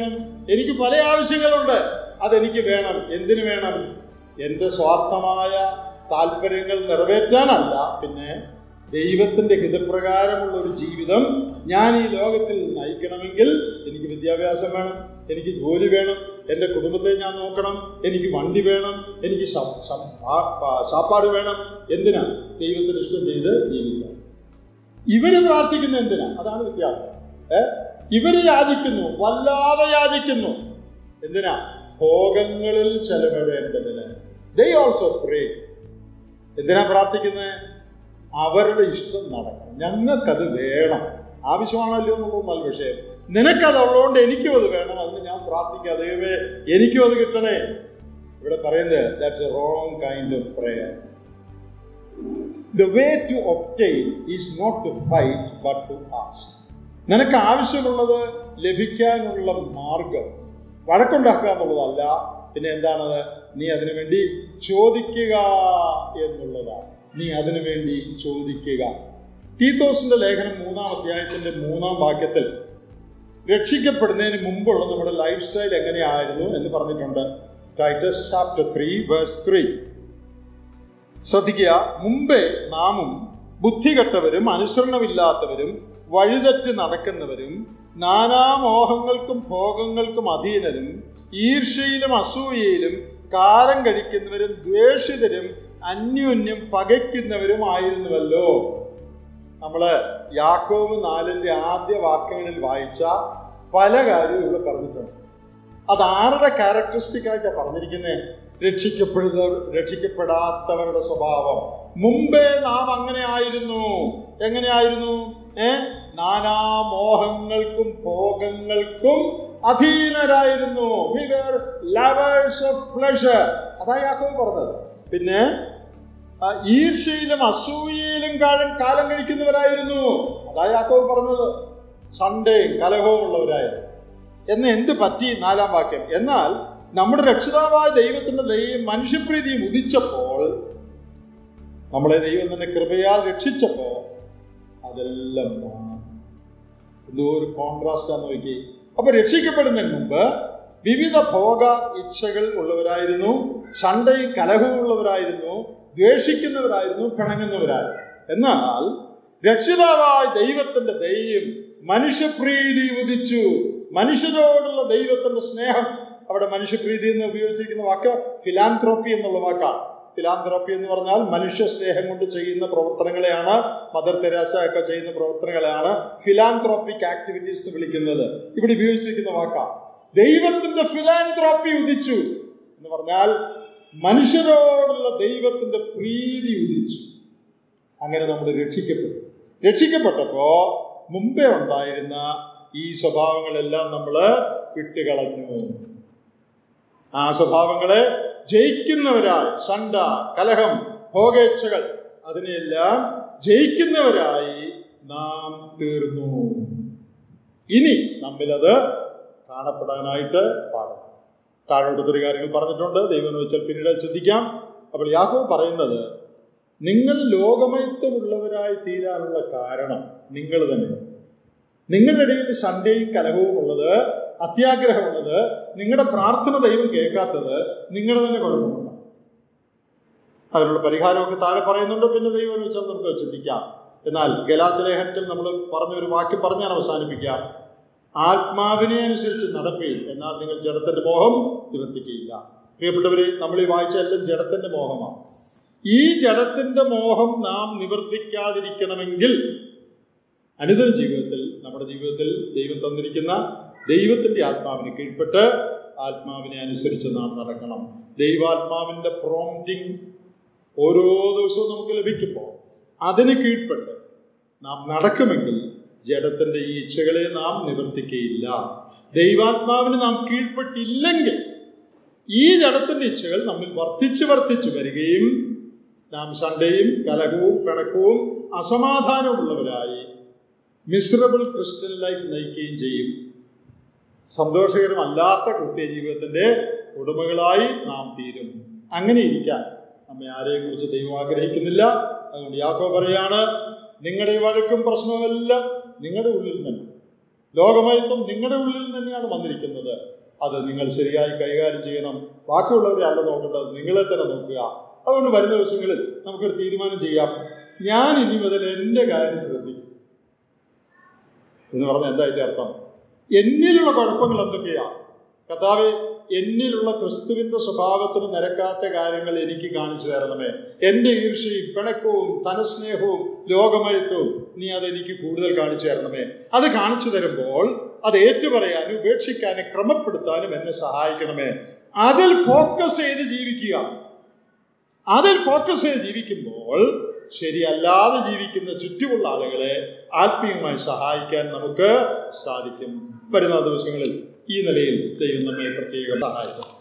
എനിക്ക് പല ആവശ്യങ്ങളുണ്ട് അതെനിക്ക് വേണം എന്തിനു വേണം എൻ്റെ സ്വാർത്ഥമായ താല്പര്യങ്ങൾ നിറവേറ്റാനല്ല പിന്നെ ദൈവത്തിന്റെ ഹിതപ്രകാരമുള്ള ഒരു ജീവിതം ഞാൻ ഈ ലോകത്തിൽ നയിക്കണമെങ്കിൽ എനിക്ക് വിദ്യാഭ്യാസം വേണം എനിക്ക് ജോലി വേണം എൻ്റെ കുടുംബത്തെ ഞാൻ നോക്കണം എനിക്ക് വണ്ടി വേണം എനിക്ക് ശ- ശ- ആ- ആ- സാപ്പാട് വേണം എന്തിനാ ദൈവത്തിന് ഇഷ്ടം ചെയ്ത് ജീവിക്കാം ഇവര് പ്രാർത്ഥിക്കുന്ന എന്തിനാ അതാണ് വ്യത്യാസം ഏ ഇവര് യാചിക്കുന്നു വല്ലാതെ യാചിക്കുന്നു എന്തിനാ ഭോഗങ്ങളിൽ ചെലവിടേണ്ടതിന് ദേ ഓൾസോ പ്രേ എന്തിനാ പ്രാർത്ഥിക്കുന്നത് അവരുടെ ഇഷ്ടം നടക്കണം ഞങ്ങൾക്കത് വേണം ആവശ്യമാണല്ലോ എന്നുള്ളത് നല്ല വിഷയം നിനക്കത് ഉള്ളതുകൊണ്ട് എനിക്കും അത് വേണം അതിന് ഞാൻ പ്രാർത്ഥിക്കാം ദൈവമേ എനിക്കും അത് കിട്ടണേ ഇവിടെ പറയുന്നത് that's a wrong kind of prayer the way to obtain is not to fight but to ask നിനക്ക് ആവശ്യമുള്ളത് ലഭിക്കാനുള്ള മാർഗം വഴക്കുണ്ടാക്കുക എന്നുള്ളതല്ല പിന്നെ എന്താണത് നീ അതിനു വേണ്ടി ചോദിക്കുക എന്നുള്ളതാണ് നീ അതിനു വേണ്ടി ചോദിക്കുക തീത്തോസിന്റെ ലേഖനം മൂന്നാം അധ്യായത്തിന്റെ മൂന്നാം വാക്യത്തിൽ രക്ഷിക്കപ്പെടുന്നതിന് മുമ്പുള്ള നമ്മുടെ ലൈഫ് സ്റ്റൈൽ എങ്ങനെയായിരുന്നു എന്ന് പറഞ്ഞിട്ടുണ്ട് Titus chapter three verse three ശ്രദ്ധിക്കുക മുമ്പേ നാമും ബുദ്ധികെട്ടവരും അനുസരണമില്ലാത്തവരും വഴിതെറ്റ് നടക്കുന്നവരും നാനാമോഹങ്ങൾക്കും ഭോഗങ്ങൾക്കും അധീനരും ഈർഷ്യയിലും അസൂയയിലും കാലം കഴിക്കുന്നവരും ദ്വേഷിതരും അന്യോന്യം പകയ്ക്കുന്നവരുമായിരുന്നുവല്ലോ നമ്മള് യാക്കോബ് നാലിന്റെ ആദ്യ വാക്യങ്ങളിൽ വായിച്ച പല കാര്യവും ഇവിടെ പറഞ്ഞിട്ടുണ്ട് അത് ആരുടെ ക്യാരക്ടറിസ്റ്റിക് ആയിട്ടാണ് പറഞ്ഞിരിക്കുന്നത് രക്ഷിക്കപ്പെടുന്ന രക്ഷിക്കപ്പെടാത്തവരുടെ സ്വഭാവം മുമ്പേ നാം അങ്ങനെ ആയിരുന്നു എങ്ങനെയായിരുന്നു ഏ നാനാമോഹങ്ങൾക്കും ഭോഗങ്ങൾക്കും അധീനരായിരുന്നു We were lovers of pleasure അതാ യാക്കോബ് പറഞ്ഞത് പിന്നെ ആ, ഈർഷ്യയിലും അസൂയയിലും കാലം കാലം കഴിക്കുന്നവരായിരുന്നു അതാ യാക്കോബ് പറഞ്ഞത് സൺഡേയും കലഹവും ഉള്ളവരായിരുന്നു എന്ന് എന്ത് പറ്റി നാലാം വാക്യം എന്നാൽ നമ്മുടെ രക്ഷിതാവായ ദൈവത്തിന്റെ ദൈവം മനുഷ്യപ്രീതിയും ഉദിച്ചപ്പോൾ നമ്മളെ ദൈവം തന്നെ കൃപയാൽ രക്ഷിച്ചപ്പോ അതെല്ലാം മാറി. എന്തോ ഒരു കോൺട്രാസ്റ്റാന്ന് നോക്കി അപ്പൊ രക്ഷിക്കപ്പെടുന്നതിന് മുമ്പ് വിവിധ ഭോഗ ഇച്ഛകൾ ഉള്ളവരായിരുന്നു ശണ്ടയും കലഹവും ഉള്ളവരായിരുന്നു ദ്വേഷിക്കുന്നവരായിരുന്നു പിണങ്ങുന്നവരായിരുന്നു എന്നാൽ രക്ഷിതാവായ ദൈവത്തിന്റെ ദൈവം മനുഷ്യപ്രീതി ഉദിച്ചു മനുഷ്യരോടുള്ള ദൈവത്തിന്റെ സ്നേഹം അവിടെ മനുഷ്യപ്രീതി എന്ന് ഉപയോഗിച്ചിരിക്കുന്ന വാക്ക് ഫിലാന്ത്രോപ്പി എന്നുള്ള വാക്കാണ് ഫിലാന്ത്രോപ്പി എന്ന് പറഞ്ഞാൽ മനുഷ്യ സ്നേഹം കൊണ്ട് ചെയ്യുന്ന പ്രവർത്തനങ്ങളെയാണ് മദർ തെരേസ ഒക്കെ ചെയ്യുന്ന പ്രവർത്തനങ്ങളെയാണ് ഫിലാന്ത്രോപ്പിക് ആക്ടിവിറ്റീസ് എന്ന് വിളിക്കുന്നത് ഇവിടെ ഉപയോഗിച്ചിരിക്കുന്ന വാക്കാണ് ദൈവത്തിന്റെ ഫിലാന്ത്രോപ്പി ഉദിച്ചു എന്ന് പറഞ്ഞാൽ മനുഷ്യരോടുള്ള ദൈവത്തിന്റെ പ്രീതി ഉദിച്ചു അങ്ങനെ നമ്മൾ രക്ഷിക്കപ്പെട്ടു രക്ഷിക്കപ്പെട്ടപ്പോ മുമ്പേ ഉണ്ടായിരുന്ന ഈ സ്വഭാവങ്ങളെല്ലാം നമ്മൾ വിട്ടുകളഞ്ഞു ആ സ്വഭാവങ്ങളെ ജയിക്കുന്നവരായി സണ്ട കലഹം ഭോഗേച്ഛകൾ അതിനെല്ലാം ജയിക്കുന്നവരായി നാം തീർന്നു ഇനി നമ്മിലത് കാണപ്പെടാനായിട്ട് പാടും താഴോട്ടൊരു കാര്യങ്ങൾ പറഞ്ഞിട്ടുണ്ട് ദൈവം വെച്ചാൽ പിന്നീട് ചിന്തിക്കാം അപ്പോൾ യാക്കോബ് പറയുന്നത് നിങ്ങൾ ലോകമയത്വമുള്ളവരായി തീരാനുള്ള കാരണം നിങ്ങൾ തന്നെ നിങ്ങളുടെ ഇടയിൽ സൺഡേയും കലഹവും ഉള്ളത് അത്യാഗ്രഹമുള്ളത് നിങ്ങളുടെ പ്രാർത്ഥന ദൈവം കേൾക്കാത്തത് നിങ്ങളുടെ തന്നെ കുഴപ്പമുണ്ട് അതിനുള്ള പരിഹാരമൊക്കെ താഴെ പറയുന്നുണ്ട് പിന്നെ ദൈവം വെച്ചാൽ നമുക്ക് ചിന്തിക്കാം എന്നാൽ ഗലാത്ത് ലേഖനത്തിൽ നമ്മൾ പറഞ്ഞ ഒരു വാക്യം പറഞ്ഞാണ് അവസാനിപ്പിക്കാം ആത്മാവിനെ അനുസരിച്ച് നടപ്പീൻ എന്നാൽ നിങ്ങൾ ജഡത്തിന്റെ മോഹം നിവർത്തിക്കുകയില്ല പ്രിയപ്പെട്ടവരെ നമ്മൾ ഈ വായിച്ച എല്ലാം ജഡത്തിന്റെ മോഹമാണ് ഈ ജഡത്തിന്റെ മോഹം നാം നിവർത്തിക്കാതിരിക്കണമെങ്കിൽ അനുദിന ജീവിതത്തിൽ നമ്മുടെ ജീവിതത്തിൽ ദൈവം തന്നിരിക്കുന്ന ദൈവത്തിന്റെ ആത്മാവിന് കീഴ്പ്പെട്ട് ആത്മാവിനെ അനുസരിച്ച് നാം നടക്കണം ദൈവാത്മാവിന്റെ പ്രോംറ്റിംഗ് ഓരോ ദിവസവും നമുക്ക് ലഭിക്കുമ്പോൾ അതിന് കീഴ്പ്പെട്ട് നാം നടക്കുമെങ്കിൽ ജഡത്തിന്റെ ഈ ഇച്ഛകളെ നാം നിവർത്തിക്കുകയില്ല ദൈവാത്മാവിന് നാം കീഴ്പ്പെട്ടില്ലെങ്കിൽ ഈ ജഡത്തിന്റെ ഇച്ഛകൾ നമ്മിൽ വർദ്ധിച്ചു വർദ്ധിച്ചു വരികയും നാം സണ്ടയും കലഹവും പിണക്കവും അസമാധാനവും ഉള്ളവരായി മിസറബിൾ ക്രിസ്ത്യൻ ലൈഫ് നയിക്കുകയും ചെയ്യും സന്തോഷകരമല്ലാത്ത ക്രിസ്ത്യ ജീവിതത്തിന്റെ ഉടമകളായി നാം തീരും അങ്ങനെ ഇരിക്കാൻ നമ്മെ ആരെയും കുറിച്ച് ദൈവം ആഗ്രഹിക്കുന്നില്ല അതുകൊണ്ട് യാക്കോ പറയാണ് നിങ്ങളുടെ വഴക്കും പ്രശ്നവുമെല്ലാം നിങ്ങളുടെ ഉള്ളിൽ തന്നെ ലോകമയത്വം നിങ്ങളുടെ ഉള്ളിൽ തന്നെയാണ് വന്നിരിക്കുന്നത് അത് നിങ്ങൾ ശരിയായി കൈകാര്യം ചെയ്യണം ബാക്കിയുള്ളവരെ അല്ല നോക്കേണ്ടത് നിങ്ങളെ തന്നെ നോക്കുക അതുകൊണ്ട് വരുന്ന ദിവസങ്ങളിൽ നമുക്കൊരു തീരുമാനം ചെയ്യാം ഞാൻ ഇനി മുതൽ എൻ്റെ കാര്യം ശ്രദ്ധിക്കും എന്ന് പറഞ്ഞാൽ എന്താ അതിൻ്റെ അർത്ഥം എന്നിലുള്ള കുഴപ്പങ്ങൾ എന്തൊക്കെയാണ് കർത്താവെ എന്നിലുള്ള ക്രിസ്തുവിന്റെ സ്വഭാവത്തിന് നിരക്കാത്ത കാര്യങ്ങൾ എനിക്ക് കാണിച്ചു തരണമേ എൻ്റെ ഈർഷ്യയും പിണക്കവും ധനസ്നേഹവും ലോകമയത്വവും നീ അതെനിക്ക് കൂടുതൽ കാണിച്ചു തരണമേ അത് കാണിച്ചു തരുമ്പോൾ അത് ഏറ്റുപറയാനും ഉപേക്ഷിക്കാനും ക്രമപ്പെടുത്താനും എന്നെ സഹായിക്കണമേ അതിൽ ഫോക്കസ് ചെയ്ത് ജീവിക്കുക അതിൽ ഫോക്കസ് ചെയ്ത് ജീവിക്കുമ്പോൾ ശരിയല്ലാതെ ജീവിക്കുന്ന ചുറ്റുമുള്ള ആളുകളെ ആത്മീയമായി സഹായിക്കാൻ നമുക്ക് സാധിക്കും വരുന്ന ദിവസങ്ങളിൽ ഈ നിലയിൽ ദൈവം നമ്മെ പ്രത്യേകം സഹായിക്കും